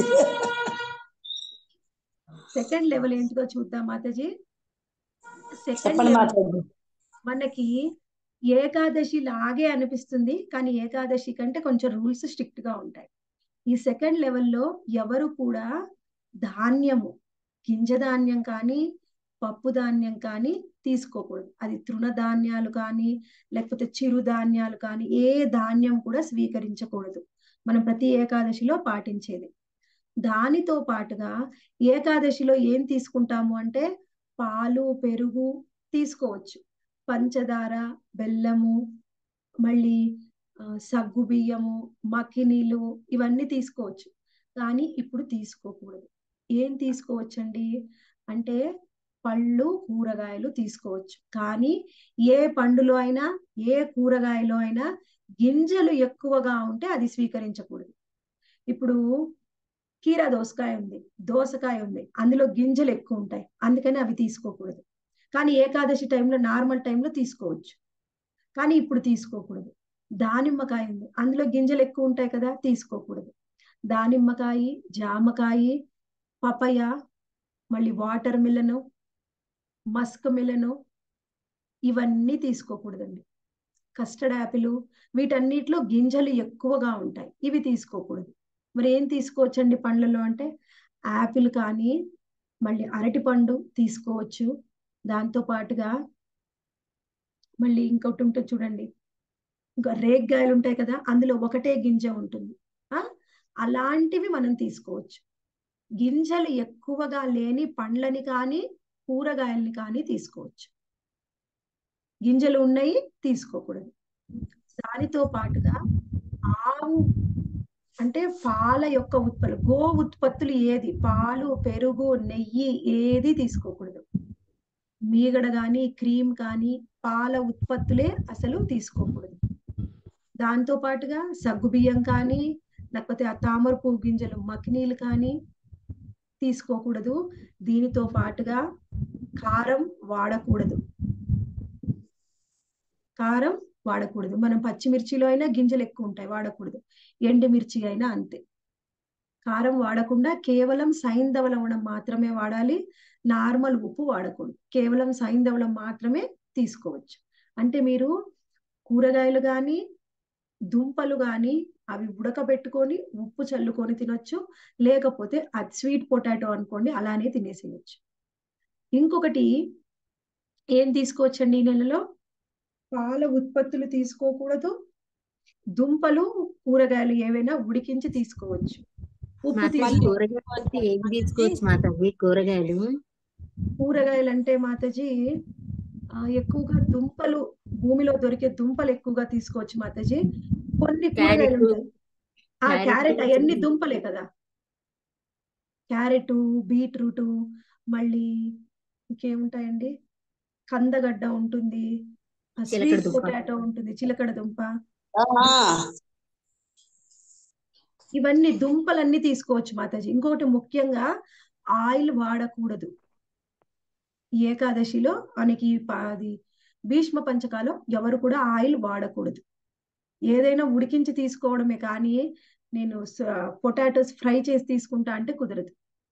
సెకండ్ లెవెల్ ఏంటిదో చూద్దాం మాతాజీ సెకండ్ చెప్పండి లెవెల్ మాతాజీ మనకి ఏకాదశి లాగే అనిపిస్తుంది కానీ ఏకాదశి కంటే కొంచెం రూల్స్ స్ట్రిక్ట్ గా ఉంటాయి ఈ సెకండ్ లెవెల్లో ఎవరు కూడా ధాన్యము గింజ ధాన్యం కానీ పప్పు ధాన్యం కానీ తీసుకోకూడదు అది తృణధాన్యాలు కానీ లేకపోతే చిరుధాన్యాలు కానీ ఏ ధాన్యం కూడా స్వీకరించకూడదు మనం ప్రతి ఏకాదశిలో పాటించేది దానితో పాటుగా ఏకాదశిలో ఏం తీసుకుంటాము అంటే పాలు పెరుగు తీసుకోవచ్చు పంచదార బెల్లము మళ్ళీ సగ్గు బియ్యము మకినీలు ఇవన్నీ తీసుకోవచ్చు కానీ ఇప్పుడు తీసుకోకూడదు ఏం తీసుకోవచ్చండి అంటే పళ్ళు కూరగాయలు తీసుకోవచ్చు కానీ ఏ పండులో అయినా ఏ కూరగాయలో అయినా గింజలు ఎక్కువగా ఉంటే అది స్వీకరించకూడదు ఇప్పుడు కీరా దోసకాయ ఉంది దోసకాయ ఉంది అందులో గింజలు ఎక్కువ ఉంటాయి అందుకని అవి తీసుకోకూడదు కానీ ఏకాదశి టైంలో నార్మల్ టైంలో తీసుకోవచ్చు కానీ ఇప్పుడు తీసుకోకూడదు దానిమ్మకాయ ఉంది అందులో గింజలు ఎక్కువ ఉంటాయి కదా తీసుకోకూడదు దానిమ్మకాయ జామకాయ పపయ మళ్ళీ వాటర్ మిలను మస్క్ మిలను ఇవన్నీ తీసుకోకూడదండి కస్టర్డ్ యాపిల్ వీటన్నిటిలో గింజలు ఎక్కువగా ఉంటాయి ఇవి తీసుకోకూడదు మరి ఏం తీసుకోవచ్చండి పండ్లలో అంటే యాపిల్ కానీ మళ్ళీ అరటి పండు తీసుకోవచ్చు దాంతో పాటుగా మళ్ళీ ఇంకొకటి ఉంటుంది చూడండి ఇంకా రేగ్గాయలు ఉంటాయి కదా అందులో ఒకటే గింజ ఉంటుంది ఆ అలాంటివి మనం తీసుకోవచ్చు గింజలు ఎక్కువగా లేని పండ్లని కానీ కూరగాయల్ని కానీ తీసుకోవచ్చు గింజలు ఉన్నాయి తీసుకోకూడదు దానితో పాటుగా ఆవు అంటే పాల యొక్క ఉత్పత్తులు గో ఉత్పత్తులు ఏది పాలు పెరుగు నెయ్యి ఏది తీసుకోకూడదు మీగడ కానీ క్రీమ్ కానీ పాల ఉత్పత్తులే అసలు తీసుకోకూడదు దాంతో పాటుగా సగ్గుబియ్యం కానీ లేకపోతే ఆ తామర పువ్వు గింజలు మకినీలు కానీ తీసుకోకూడదు దీనితో పాటుగా కారం వాడకూడదు కారం వాడకూడదు మనం పచ్చిమిర్చిలో అయినా గింజలు ఎక్కువ ఉంటాయి వాడకూడదు ఎండుమిర్చి అయినా అంతే కారం వాడకుండా కేవలం సైంధవ లవణం మాత్రమే వాడాలి నార్మల్ ఉప్పు వాడకూడదు కేవలం సైంధవలం మాత్రమే తీసుకోవచ్చు అంటే మీరు కూరగాయలు కానీ దుంపలు కానీ అవి ఉడకబెట్టుకొని ఉప్పు చల్లుకొని తినొచ్చు లేకపోతే అది స్వీట్ పొటాటో అనుకోండి అలానే తినేసేయచ్చు ఇంకొకటి ఏం తీసుకోవచ్చండి ఈ నెలలో పాల ఉత్పత్తులు తీసుకోకూడదు దుంపలు కూరగాయలు ఏవైనా ఉడికించి తీసుకోవచ్చు ఉప్పు మాతాజీ తీసుకో కూరగాయలు అంటే ఏం తీసుకోవచ్చు మాతాజీ కూరగాయలు కూరగాయలు అంటే మాతాజీ ఆ, ఎక్కువగా దుంపలు భూమిలో దొరికే దుంపలు ఎక్కువగా తీసుకోవచ్చు మాతాజీ కొన్ని కూరగాయలు క్యారెట్ ఉంటాయి ఆ క్యారెట్ క్యారెట్ అవన్నీ దుంపలే కదా క్యారెట్ బీట్రూట్ మళ్ళీ ఇంకేముంటాయండి కందగడ్డ ఉంటుంది చిలకడ స్వీట్ దుంప పొటాటో ఉంటుంది చిలకడ దుంప ఆ, ఇవన్నీ దుంపలన్నీ తీసుకోవచ్చు మాతాజీ ఇంకొకటి ముఖ్యంగా ఆయిల్ వాడకూడదు ఈ ఏకాదశిలో మనకి ప- అది భీష్మ పంచకాలం ఎవరు కూడా ఆయిల్ వాడకూడదు ఏదైనా ఉడికించి తీసుకోవడమే కానీ నేను పొటాటోస్ ఫ్రై చేసి తీసుకుంటా అంటే కుదరదు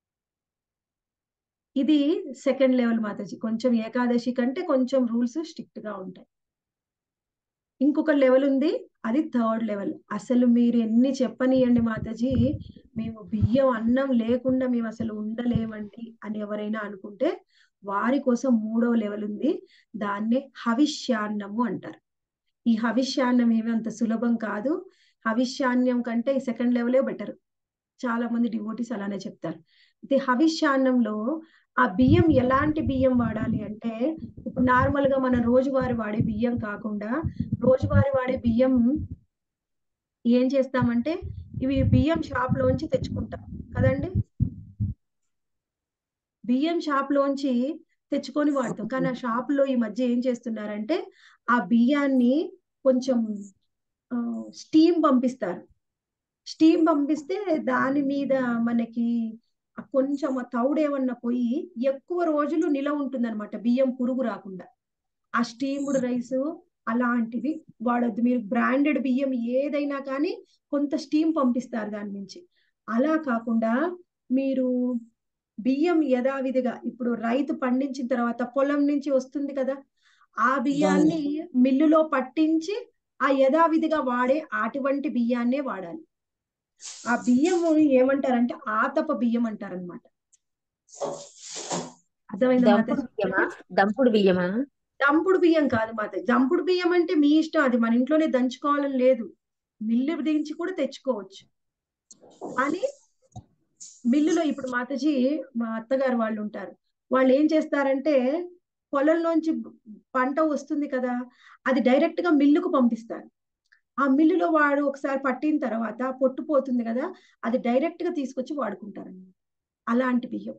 ఇది సెకండ్ లెవెల్ మాతాజీ కొంచెం ఏకాదశి కంటే కొంచెం రూల్స్ స్ట్రిక్ట్ గా ఉంటాయి ఇంకొక లెవెల్ ఉంది అది థర్డ్ లెవెల్ అసలు మీరు ఎన్ని చెప్పనియండి మాతాజీ మేము బియ్యం అన్నం లేకుండా మేము అసలు ఉండలేమండి అని ఎవరైనా అనుకుంటే వారి కోసం మూడో లెవెల్ ఉంది దాన్నే హవిష్యాన్నము అంటారు ఈ హవిష్యాన్నం ఏమి అంత సులభం కాదు హవిష్యాన్నం కంటే ఈ సెకండ్ లెవెలే బెటర్ చాలా మంది డివోటీస్ అలానే చెప్తారు అయితే హవిష్యాన్నంలో ఆ బియ్యం ఎలాంటి బియ్యం వాడాలి అంటే ఇప్పుడు నార్మల్ గా మన రోజువారీ వాడే బియ్యం కాకుండా రోజువారీ వాడే బియ్యం ఏం చేస్తామంటే ఇవి బియ్యం షాప్ లోంచి తెచ్చుకుంటాం కదండి బియ్యం షాప్ లోంచి తెచ్చుకొని వాడతాం కానీ ఆ షాప్ లో ఈ మధ్య ఏం చేస్తున్నారంటే ఆ బియ్యాన్ని కొంచెం స్టీమ్ పంపిస్తారు స్టీమ్ పంపిస్తే దాని మీద మనకి ఆ కొంచెం ఆ తౌడేమన్నా పోయి ఎక్కువ రోజులు నిలవ ఉంటుందన్నమాట బియ్యం పురుగు రాకుండా ఆ స్టీమ్డ్ రైస్ అలాంటివి వాడొద్దు మీరు బ్రాండెడ్ బియ్యం ఏదైనా కానీ కొంత స్టీమ్ పంపిస్తారు దాని నుంచి అలా కాకుండా మీరు బియ్యం యథావిధిగా ఇప్పుడు రైతు పండించిన తర్వాత పొలం నుంచి వస్తుంది కదా ఆ బియ్యాన్ని మిల్లులో పట్టించి ఆ యథావిధిగా వాడే అటువంటి బియ్యాన్నే వాడాలి ఆ బియ్యం ఏమంటారంటే ఆతప బియ్యం అంటారనమాట అర్థమైందా దంపుడు మాతాజీ బియ్యమా దంపుడు బియ్యమా దంపుడు బియ్యం కాదు మాత దంపుడు బియ్యం అంటే మీ ఇష్టం అది మన ఇంట్లోనే దంచుకోవాలని లేదు మిల్లు దించి కూడా తెచ్చుకోవచ్చు అని మిల్లులో ఇప్పుడు మాతాజీ మా అత్తగారు వాళ్ళు ఉంటారు వాళ్ళు ఏం చేస్తారంటే పొలంలోంచి పంట వస్తుంది కదా అది డైరెక్ట్ గా మిల్లుకు పంపిస్తారు ఆ మిల్లులో వాడు ఒకసారి పట్టిన తర్వాత పొట్టు పోతుంది కదా అది డైరెక్ట్ గా తీసుకొచ్చి వాడుకుంటారు అలాంటి బియ్యం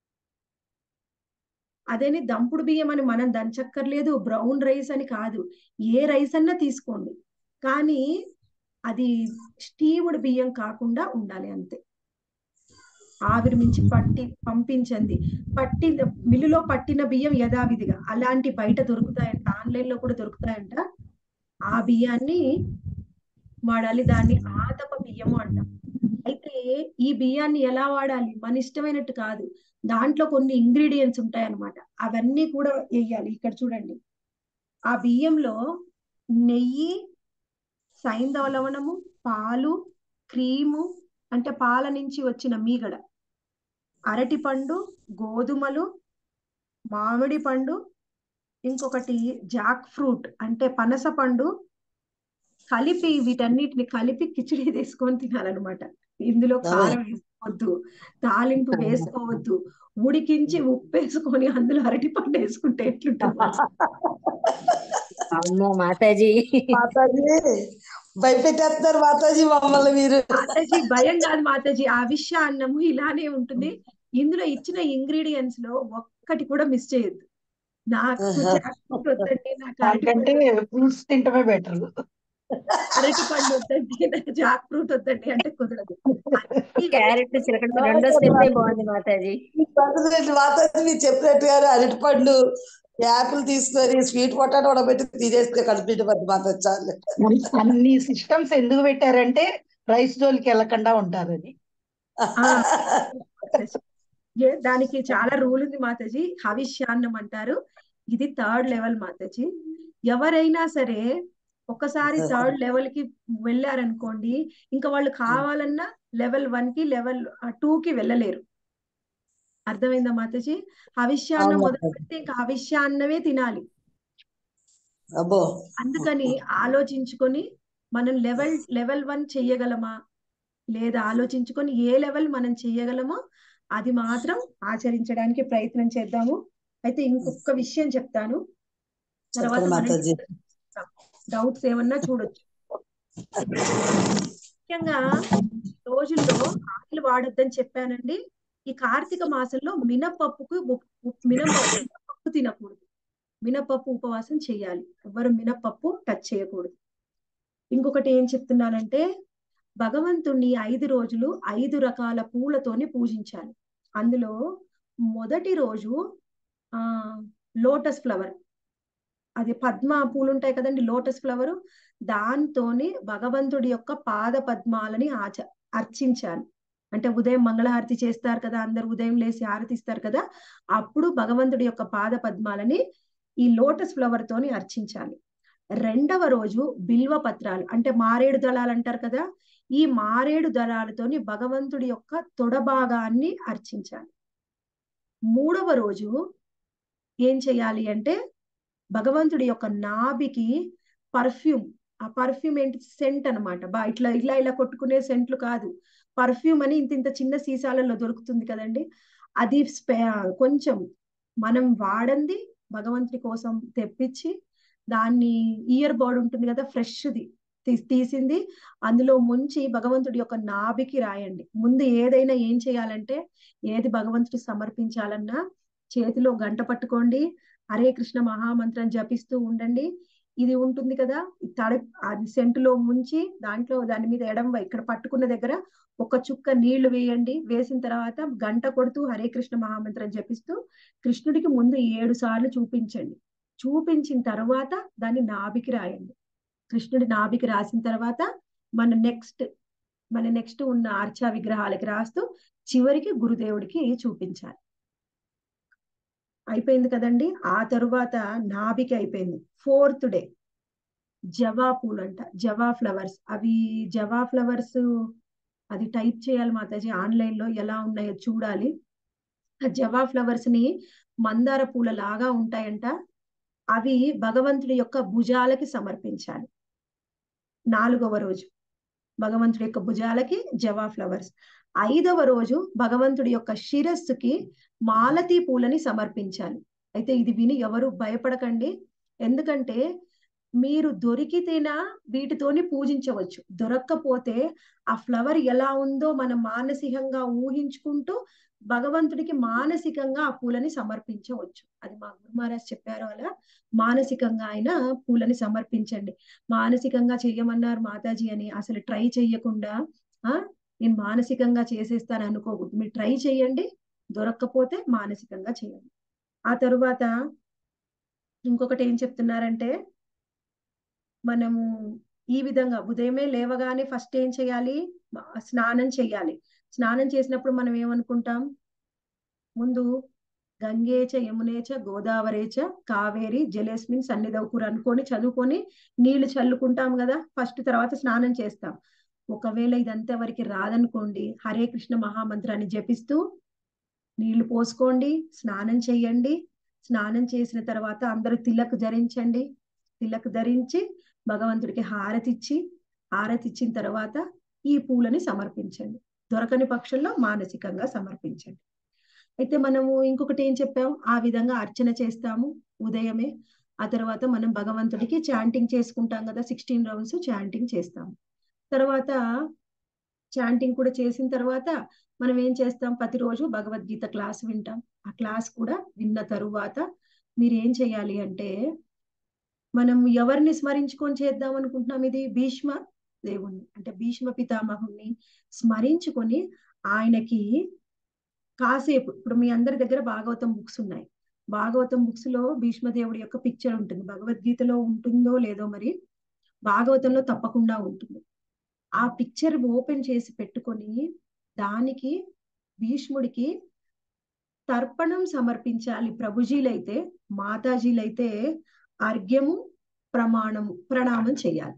అదేని దంపుడు బియ్యం అని మనం దంచక్కర్లేదు బ్రౌన్ రైస్ అని కాదు ఏ రైస్ అన్నా తీసుకోండి కానీ అది స్టీముడ్ బియ్యం కాకుండా ఉండాలి అంతే ఆవిరి మించి పట్టి పంపించండి పట్టి మిల్లులో పట్టిన బియ్యం యథావిధిగా అలాంటి బయట దొరుకుతాయంట ఆన్లైన్ లో కూడా దొరుకుతాయంట ఆ బియ్యాన్ని వాడాలి దాన్ని ఆతప బియ్యము అంటాం అయితే ఈ బియ్యాన్ని ఎలా వాడాలి మన ఇష్టమైనట్టు కాదు దాంట్లో కొన్ని ఇంగ్రీడియంట్స్ ఉంటాయి అన్నమాట అవన్నీ కూడా వేయాలి ఇక్కడ చూడండి ఆ బియ్యంలో నెయ్యి సైంధవ లవణము పాలు క్రీము అంటే పాల నుంచి వచ్చిన మీగడ అరటి పండు గోధుమలు మామిడి పండు ఇంకొకటి జాక్ ఫ్రూట్ అంటే పనస పండు కలిపి వీటన్నిటిని కలిపి కిచిడి తీసుకొని తినాలన్నమాట ఇందులో కారం వేసుకోవద్దు తాలింపు వేసుకోవద్దు ఉడికించి ఉప్పు వేసుకొని అందులో అరటి పండు వేసుకుంటే ఎట్లుంటుంది అమ్మో మాతాజీ మాతాజీ భయపెట్టేస్తున్నారు మాతాజీ మమ్మల్ని మీరు మాతాజీ భయం కాదు మాతాజీ అవిష్య అన్నము ఇలానే ఉంటుంది ఇందులో ఇచ్చిన ఇంగ్రీడియంట్స్ లో ఒక్కటి కూడా మిస్ చేయొద్దు నాకు ఆహా. జాక్ఫ్రూట్ వద్దండి నాకు దానికంటే అరటి ఫ్రూట్స్ తింటమే బెటర్ అరటి పండు వద్దండి నాకు జాక్ ఫ్రూట్ వద్దండి అంటే కుదరదు అన్ని క్యారెట్ చిలకడ రెండో స్టెప్ బాగుంది మాతాజీ మాతాజీ మాతాజీ మీరు చెప్పినట్టుగానే అరటిపండు యాపిల్ తీసుకొని స్వీట్ పొటాటో ఉడబెట్టి తినేస్తే కంప్లీట్ పది మాతాజీ చాలు అన్ని సిస్టమ్స్ ఎందుకు పెట్టారంటే రైస్ జోలికి వెళ్ళకుండా ఉంటారని ఆ, ఏ- దానికి చాలా రూల్ ఉంది మాతాజీ హవిష్యాన్నం అంటారు ఇది థర్డ్ లెవెల్ మాతాజీ ఎవరైనా సరే ఒకసారి థర్డ్ లెవెల్ కి వెళ్ళారనుకోండి ఇంకా వాళ్ళు కావాలన్నా లెవెల్ వన్ కి లెవెల్ టూ కి వెళ్ళలేరు అర్థమైందా మాతాజీ హవిష్యాన్నం అవును మొదలు పెడితే ఇంకా హవిష్యాన్నమే తినాలి అబ్బో అందుకని ఆలోచించుకొని మనం లెవెల్ లెవెల్ వన్ చెయ్యగలమా లేదా ఆలోచించుకొని ఏ లెవెల్ మనం చెయ్యగలమో అది మాత్రం ఆచరించడానికి ప్రయత్నం చేద్దాము అయితే ఇంకొక విషయం చెప్తాను తర్వాత చెప్పండి మనం మాతాజీ డౌట్స్ ఏమన్నా చూడొచ్చు ముఖ్యంగా రోజుల్లో ఆయిల్ వాడొద్దని చెప్పానండి ఈ కార్తీక మాసంలో మినపప్పుకు ఉప్- ఉప్- మినపప్పు పప్పు తినకూడదు మినపప్పు ఉపవాసం చేయాలి ఎవరు మినపప్పు టచ్ చేయకూడదు ఇంకొకటి ఏం చెప్తున్నానంటే భగవంతుణ్ణి ఐదు రోజులు ఐదు రకాల పూలతోని పూజించాలి అందులో మొదటి రోజు ఆ లోటస్ ఫ్లవర్ అది పద్మ పూలు ఉంటాయి కదండి లోటస్ ఫ్లవర్ దాంతోని భగవంతుడి యొక్క పాద పద్మాలని ఆచ అర్చించాలి అంటే ఉదయం మంగళహారతి చేస్తారు కదా అందరు ఉదయం లేసి హారతి ఇస్తారు కదా అప్పుడు భగవంతుడి యొక్క పాద పద్మాలని ఈ లోటస్ ఫ్లవర్ తోని అర్చించాలి రెండవ రోజు బిల్వ పత్రాలు అంటే మారేడు దళాలు అంటారు కదా ఈ మారేడు దళాలతోని భగవంతుడి యొక్క తొడ భాగాన్ని అర్చించాలి మూడవ రోజు ఏం చేయాలి అంటే భగవంతుడి యొక్క నాభికి పర్ఫ్యూమ్ ఆ పర్ఫ్యూమ్ ఏంటి సెంట్ అనమాట బా ఇట్లా ఇలా ఇలా కొట్టుకునే సెంట్లు కాదు పర్ఫ్యూమ్ అని ఇంత ఇంత చిన్న సీసాలలో దొరుకుతుంది కదండి అది స్పే కొంచెం మనం వాడంది భగవంతుడి కోసం తెప్పించి దాన్ని ఇయర్ బర్డ్ ఉంటుంది కదా ఫ్రెష్ది తీసింది అందులో ముంచి భగవంతుడి యొక్క నాభికి రాయండి ముందు ఏదైనా ఏం చేయాలంటే ఏది భగవంతుడి సమర్పించాలన్నా చేతిలో గంట పట్టుకోండి హరే కృష్ణ మహామంత్రం జపిస్తూ ఉండండి ఇది ఉంటుంది కదా ఈ తడి అది సెంటులో ముంచి దాంట్లో దాని మీద ఎడమ ఇక్కడ పట్టుకున్న దగ్గర ఒక చుక్క నీళ్లు వేయండి వేసిన తర్వాత గంట కొడుతూ హరే కృష్ణ మహామంత్రం జపిస్తూ కృష్ణుడికి ముందు ఏడు సార్లు చూపించండి చూపించిన తర్వాత దాన్ని నాభికి రాయండి కృష్ణుడి నాభికి రాసిన తర్వాత మన నెక్స్ట్ మన నెక్స్ట్ ఉన్న ఆర్చా విగ్రహాలకి రాస్తూ చివరికి గురుదేవుడికి చూపించాలి అయిపోయింది కదండి ఆ తరువాత నాభికి అయిపోయింది ఫోర్త్ డే జవా పూలు అంట జవా ఫ్లవర్స్ అవి జవా ఫ్లవర్స్ అది టైప్ చేయాలి మాతాజీ ఆన్లైన్ లో ఎలా ఉన్నాయో చూడాలి ఆ జవా ఫ్లవర్స్ ని మందార పూల లాగా ఉంటాయంట అవి భగవంతుడి యొక్క భుజాలకి సమర్పించాలి నాలుగవ రోజు భగవంతుడి యొక్క భుజాలకి జవా ఫ్లవర్స్ ఐదవ రోజు భగవంతుడి యొక్క శిరస్సుకి మాలతీ పూలని సమర్పించాలి అయితే ఇది విని ఎవరు భయపడకండి ఎందుకంటే మీరు దొరికితేనా వీటితోని పూజించవచ్చు దొరక్కపోతే ఆ ఫ్లవర్ ఎలా ఉందో మనం మానసికంగా ఊహించుకుంటూ భగవంతుడికి మానసికంగా ఆ పూలని సమర్పించవచ్చు అది మా గురు మహారాజ్ చెప్పారు అలా మానసికంగా ఆయన పూలని సమర్పించండి మానసికంగా చెయ్యమన్నారు మాతాజీ అని అసలు ట్రై చెయ్యకుండా ఆ నేను మానసికంగా చేసేస్తాను అనుకోకూడదు మీరు ట్రై చేయండి దొరక్కపోతే మానసికంగా చేయండి ఆ తరువాత ఇంకొకటి ఏం చెప్తున్నారంటే మనము ఈ విధంగా ఉదయమే లేవగానే ఫస్ట్ ఏం చేయాలి స్నానం చేయాలి స్నానం చేసినప్పుడు మనం ఏమనుకుంటాం ముందు గంగేచ యమునేచ గోదావరేచ కావేరి జలేస్మిన్ సన్నిధౌకురు అనుకొని చదువుకొని నీళ్లు చల్లుకుంటాం కదా ఫస్ట్ తర్వాత స్నానం చేస్తాం ఒకవేళ ఇదంతా వరకు రాదనుకోండి హరే కృష్ణ మహామంత్రాన్ని జపిస్తూ నీళ్లు పోసుకోండి స్నానం చేయండి స్నానం చేసిన తర్వాత అందరూ తిలక్ ధరించండి తిలక్ ధరించి భగవంతుడికి హారతిచ్చి హారతిచ్చిన తర్వాత ఈ పూలని సమర్పించండి దొరకని పక్షంలో మానసికంగా సమర్పించండి అయితే మనము ఇంకొకటి ఏం చెప్పాము ఆ విధంగా అర్చన చేస్తాము ఉదయమే ఆ తర్వాత మనం భగవంతుడికి చాంటింగ్ చేసుకుంటాం కదా సిక్స్టీన్ రౌండ్స్ చాంటింగ్ చేస్తాం తర్వాత చాంటింగ్ కూడా చేసిన తర్వాత మనం ఏం చేస్తాం ప్రతిరోజు భగవద్గీత క్లాస్ వింటాం ఆ క్లాస్ కూడా విన్న తరువాత మీరు ఏం చేయాలి అంటే మనం ఎవరిని స్మరించుకొని చేద్దాం అనుకుంటున్నాం ఇది భీష్మ దేవుణ్ణి అంటే భీష్మ పితామహుణ్ణి స్మరించుకొని ఆయనకి కాసేపు ఇప్పుడు మీ అందరి దగ్గర భాగవతం బుక్స్ ఉన్నాయి భాగవతం బుక్స్ లో భీష్మదేవుడి యొక్క పిక్చర్ ఉంటుంది భగవద్గీతలో ఉంటుందో లేదో మరి భాగవతంలో తప్పకుండా ఉంటుంది ఆ పిక్చర్ ఓపెన్ చేసి పెట్టుకొని దానికి భీష్ముడికి తర్పణం సమర్పించాలి ప్రభుజీలైతే మాతాజీలైతే అర్ఘ్యము ప్రమాణము ప్రణామం చేయాలి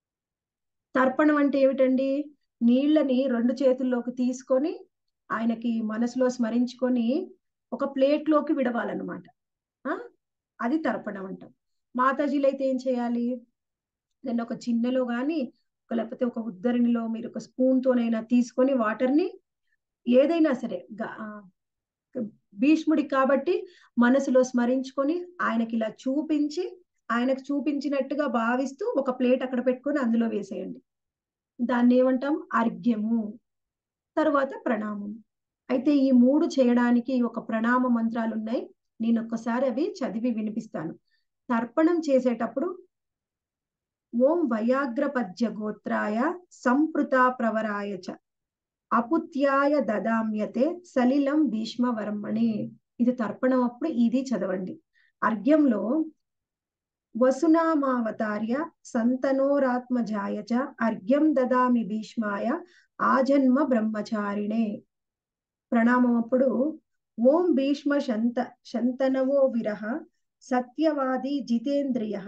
తర్పణం అంటే ఏమిటండి నీళ్ళని రెండు చేతుల్లోకి తీసుకొని ఆయనకి మనసులో స్మరించుకొని ఒక ప్లేట్ లోకి విడవాలన్నమాట ఆ అది తర్పణం అంటాం మాతాజీలు అయితే ఏం చేయాలి దాన్ని ఒక చిన్నలో గాని ఒక లేకపోతే ఒక ఉద్దరినిలో మీరు ఒక స్పూన్ తోనైనా తీసుకొని వాటర్ ని ఏదైనా సరే గా- ఆ, భీష్ముడికి కాబట్టి మనసులో స్మరించుకొని ఆయనకి ఇలా చూపించి ఆయనకు చూపించినట్టుగా భావిస్తూ ఒక ప్లేట్ అక్కడ పెట్టుకొని అందులో వేసేయండి దాన్ని ఏమంటాం అర్ఘ్యము తర్వాత ప్రణామం అయితే ఈ మూడు చేయడానికి ఒక ప్రణామ మంత్రాలు ఉన్నాయి నేను ఒక్కసారి అవి చదివి వినిపిస్తాను తర్పణం చేసేటప్పుడు ఓం వయాగ్రపద్య గోత్రాయ సంపృత ప్రవరాయ చ అపుత్యాయ దదామ్యతే సలిలం భీష్మవర్మణే ఇది తర్పణం అప్పుడు ఇది చదవండి అర్ఘ్యంలో వసునామావతార్య సంతనోరాత్మజాయ చ అర్ఘ్యం దదామి భీష్మాయ ఆజన్మ బ్రహ్మచారిణే ప్రణామం అప్పుడు ఓం భీష్మ శంత శంతనవో విరహ సత్యవాది జితేంద్రియ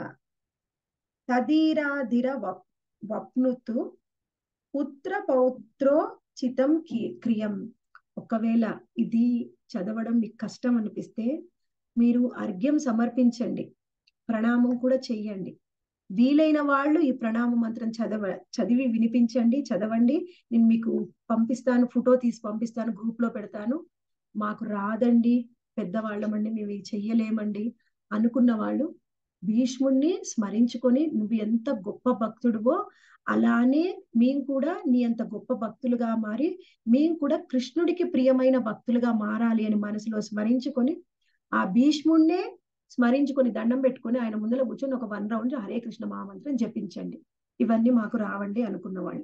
తదీరాధిర వప్ వప్నుతు పుత్ర పౌత్రో చితం కి- క్రియం ఒకవేళ ఇది చదవడం మీకు కష్టం అనిపిస్తే మీరు అర్ఘ్యం సమర్పించండి ప్రణామం కూడా చెయ్యండి వీలైన వాళ్ళు ఈ ప్రణామ మంత్రం చదవ చదివి వినిపించండి చదవండి నేను మీకు పంపిస్తాను ఫోటో తీసి పంపిస్తాను గ్రూప్ లో పెడతాను మాకు రాదండి పెద్దవాళ్ళమండి మేము ఇవి చెయ్యలేమండి అనుకున్న వాళ్ళు భీష్ముణ్ణి స్మరించుకొని నువ్వు ఎంత గొప్ప భక్తుడివో అలానే మేము కూడా నీ అంత గొప్ప భక్తులుగా మారి మేము కూడా కృష్ణుడికి ప్రియమైన భక్తులుగా మారాలి అని మనసులో స్మరించుకొని ఆ భీష్ముణ్ణే స్మరించుకొని దండం పెట్టుకొని ఆయన ముందర కూర్చొని ఒక వన్ రౌండ్ హరే కృష్ణ మహామంత్రం జపించండి ఇవన్నీ మాకు రావండి అనుకున్న వాళ్ళు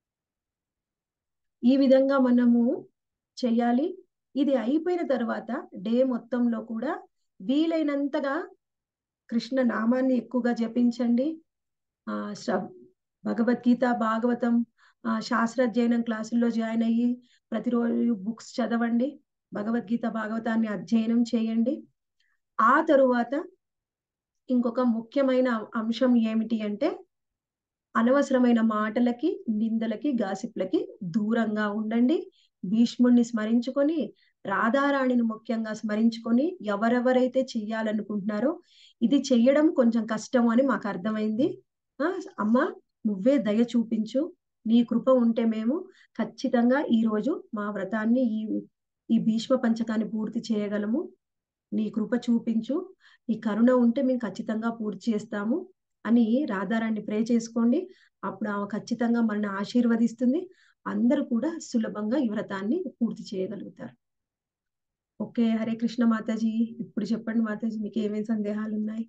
ఈ విధంగా మనము చెయ్యాలి ఇది అయిపోయిన తర్వాత డే మొత్తంలో కూడా వీలైనంతగా కృష్ణ నామాన్ని ఎక్కువగా జపించండి ఆ శ్ర- భగవద్గీత భాగవతం ఆ శాస్త్రాధ్యయనం క్లాసుల్లో జాయిన్ అయ్యి ప్రతిరోజు బుక్స్ చదవండి భగవద్గీత భాగవతాన్ని అధ్యయనం చేయండి ఆ తరువాత ఇంకొక ముఖ్యమైన అంశం ఏమిటి అంటే అనవసరమైన మాటలకి నిందలకి గాసిప్లకి దూరంగా ఉండండి భీష్ముడిని స్మరించుకొని రాధారాణిని ముఖ్యంగా స్మరించుకొని ఎవరెవరైతే చెయ్యాలనుకుంటున్నారో ఇది చెయ్యడం కొంచెం కష్టం అని మాకు అర్థమైంది ఆ అమ్మ నువ్వే దయ చూపించు నీ కృప ఉంటే మేము ఖచ్చితంగా ఈ రోజు మా వ్రతాన్ని ఈ ఈ భీష్మ పంచకాన్ని పూర్తి చేయగలము నీ కృప చూపించు నీ కరుణ ఉంటే మేము ఖచ్చితంగా పూర్తి చేస్తాము అని రాధారాణి ప్రే చేసుకోండి అప్పుడు ఆమె ఖచ్చితంగా మనల్ని ఆశీర్వదిస్తుంది అందరూ కూడా సులభంగా ఈ వ్రతాన్ని పూర్తి చేయగలుగుతారు ఓకే హరే కృష్ణ మాతాజీ ఇప్పుడు చెప్పండి మాతాజీ మీకు ఏమేమి సందేహాలు ఉన్నాయి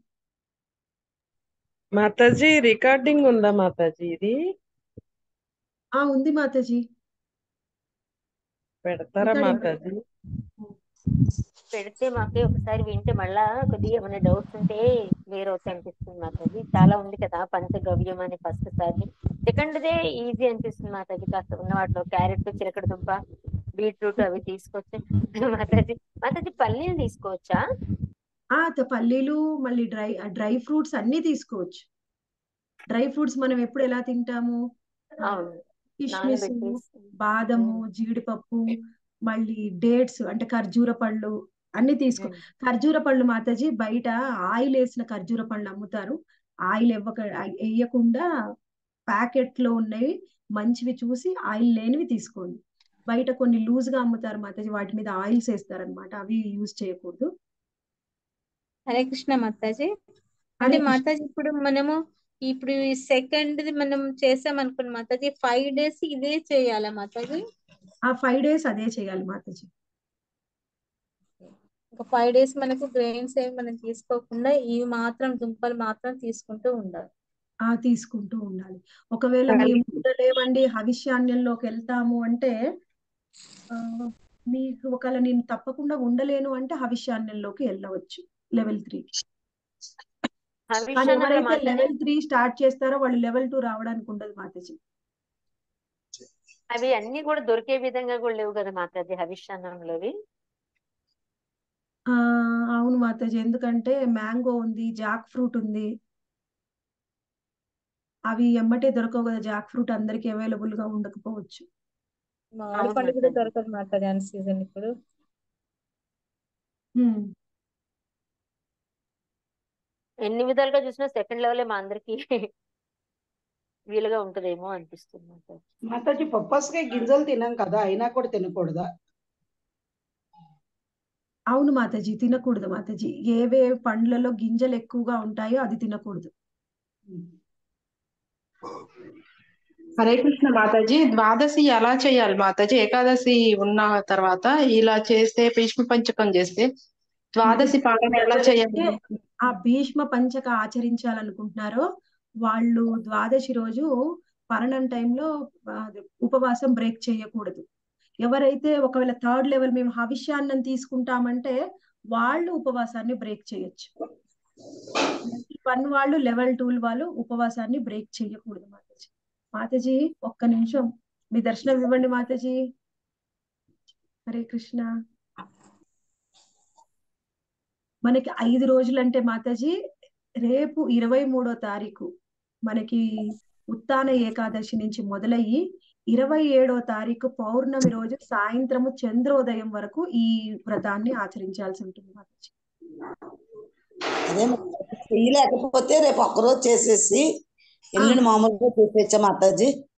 మాతాజీ రికార్డింగ్ ఉందా మాతాజీ ఇది ఆ ఉంది మాతాజీ పెడతారా రికార్డింగ్ మాతాజీ పెడితే మాకే ఒకసారి వింటే మళ్ళా కొద్దిగా ఏమైనా డౌట్స్ ఉంటే క్లియర్ అవుతాయి అనిపిస్తుంది మాతాజీ చాలా ఉంది కదా పంచగవ్యం అని ఫస్ట్ సారి సెకండ్ దే ఈజీ అనిపిస్తుంది మాతాజీ కాస్త ఉన్న వాటిలో క్యారెట్ చిలకడ దుంప బీట్రూట్ అవి తీసుకొచ్చి మాతాజీ మాతాజీ పల్లీలు తీసుకోవచ్చా ఆ త- పల్లీలు మళ్ళీ డ్రై డ్రై ఫ్రూట్స్ అన్ని తీసుకోవచ్చు డ్రై ఫ్రూట్స్ మనం ఎప్పుడు ఎలా తింటాము ఆ, అవును కిస్మిస్ నానబెట్టేసి బాదము ఉమ్, జీడిపప్పు మళ్ళీ డేట్స్ అంటే ఖర్జూర పళ్ళు అన్ని తీసుకో ఉమ్, ఖర్జూర పళ్ళు మాతాజీ బయట ఆయిల్ వేసిన ఖర్జూర పళ్ళు అమ్ముతారు ఆయిల్ ఇవ్వక వేయకుండా ప్యాకెట్ లో ఉన్నవి మంచివి చూసి ఆయిల్ లేనివి తీసుకోండి బయట కొన్ని లూజ్ గా అమ్ముతారు మాతాజీ వాటి మీద ఆయిల్స్ వేస్తారనమాట అవి యూజ్ చేయకూడదు హరే కృష్ణ మాతాజీ అంటే హరే కృష్ణ మాతాజీ ఇప్పుడు మనము ఇప్పుడు ఈ సెకండ్ మనం చేసాం అనుకోండి మాతాజీ ఫైవ్ డేస్ ఇదే చేయాలా మాతాజీ ఆ ఫైవ్ డేస్ అదే చేయాలి మాతాజీ ఒక ఫైవ్ డేస్ మనకు గ్రెయిన్స్ ఏమి మనం తీసుకోకుండా ఇవి మాత్రం దుంపలు మాత్రం తీసుకుంటూ ఉండాలి ఆ తీసుకుంటూ ఉండాలి ఒకవేళ మేము ఉండలేమండి హవిష్యాన్యంలోకి వెళ్తాము అంటే ఆ, మీకు ఒకవేళ నేను తప్పకుండా ఉండలేను అంటే హవిష్యాన్యంలోకి వెళ్ళవచ్చు లెవెల్ త్రీ కానీ హవిష్యానంలో ఎవరైతే మాతాజీ లెవెల్ త్రీ స్టార్ట్ చేస్తారో వాళ్ళు లెవెల్ టూ రావడానికి ఉండదు మాతాజీ అవి అన్ని కూడా దొరికే విధంగా కూడా లేవు కదా మాతాజీ హవిష్యానంలోవి ఆ అవును మాతాజీ ఎందుకంటే మ్యాంగో ఉంది జాక్ ఫ్రూట్ ఉంది అవి ఎమ్మటే దొరకవు కదా జాక్ ఫ్రూట్ అందరికి అవైలబుల్ గా ఉండకపోవచ్చు మామిడి అవును పండు కూడా మాతాజీ దొరకదు మాతాజీ అన్ సీజన్ ఇప్పుడు హ్మ్. ఎన్ని విధాలుగా చూసినా సెకండ్ లెవెలే మా అందరికి వీలుగా ఉంటదేమో అనిపిస్తుంది మాతాజీ మాతాజీ పప్పస్కాయ గింజలు తినాం కదా అయినా కూడా తినకూడదా అవును మాతాజీ తినకూడదు మాతాజీ ఏవే పండ్లలో గింజలు ఎక్కువగా ఉంటాయో అది తినకూడదు హరే కృష్ణ మాతాజీ ద్వాదశి ఎలా చేయాలి మాతాజీ ఏకాదశి ఉన్న తర్వాత ఇలా చేస్తే భీష్మ పంచకం చేస్తే ద్వాదశి పాలన ఎలా చేయాలి ఎవరైతే ఆ భీష్మ పంచక ఆచరించాలనుకుంటున్నారో వాళ్ళు ద్వాదశి రోజు పరణం టైంలో ఉపవాసం బ్రేక్ చేయకూడదు ఎవరైతే ఒకవేళ థర్డ్ లెవెల్ మేము హవిష్యాన్నం తీసుకుంటామంటే వాళ్ళు ఉపవాసాన్ని బ్రేక్ చేయొచ్చు వన్ వాళ్ళు లెవెల్ టూ వాళ్ళు ఉపవాసాన్ని బ్రేక్ చేయకూడదు మాతాజీ మాతాజీ ఒక్క నిమిషం మీ దర్శనం ఇవ్వండి మాతాజీ హరే కృష్ణ మనకి ఐదు రోజులంటే మాతాజీ రేపు ఇరవై మూడో తారీఖు మనకి ఉత్తాన ఏకాదశి నుంచి మొదలయ్యి ఇరవై ఏడో తారీఖు పౌర్ణమి రోజు సాయంత్రము చంద్రోదయం వరకు ఈ వ్రతాన్ని ఆచరించాల్సి ఉంటుంది మాతాజీ అదే మరి చెయ్యలేకపోతే రేపు ఒక్కరోజు చేసేసి ఎల్లుండి మామూలుగా చేసేచ్చా మాతాజీ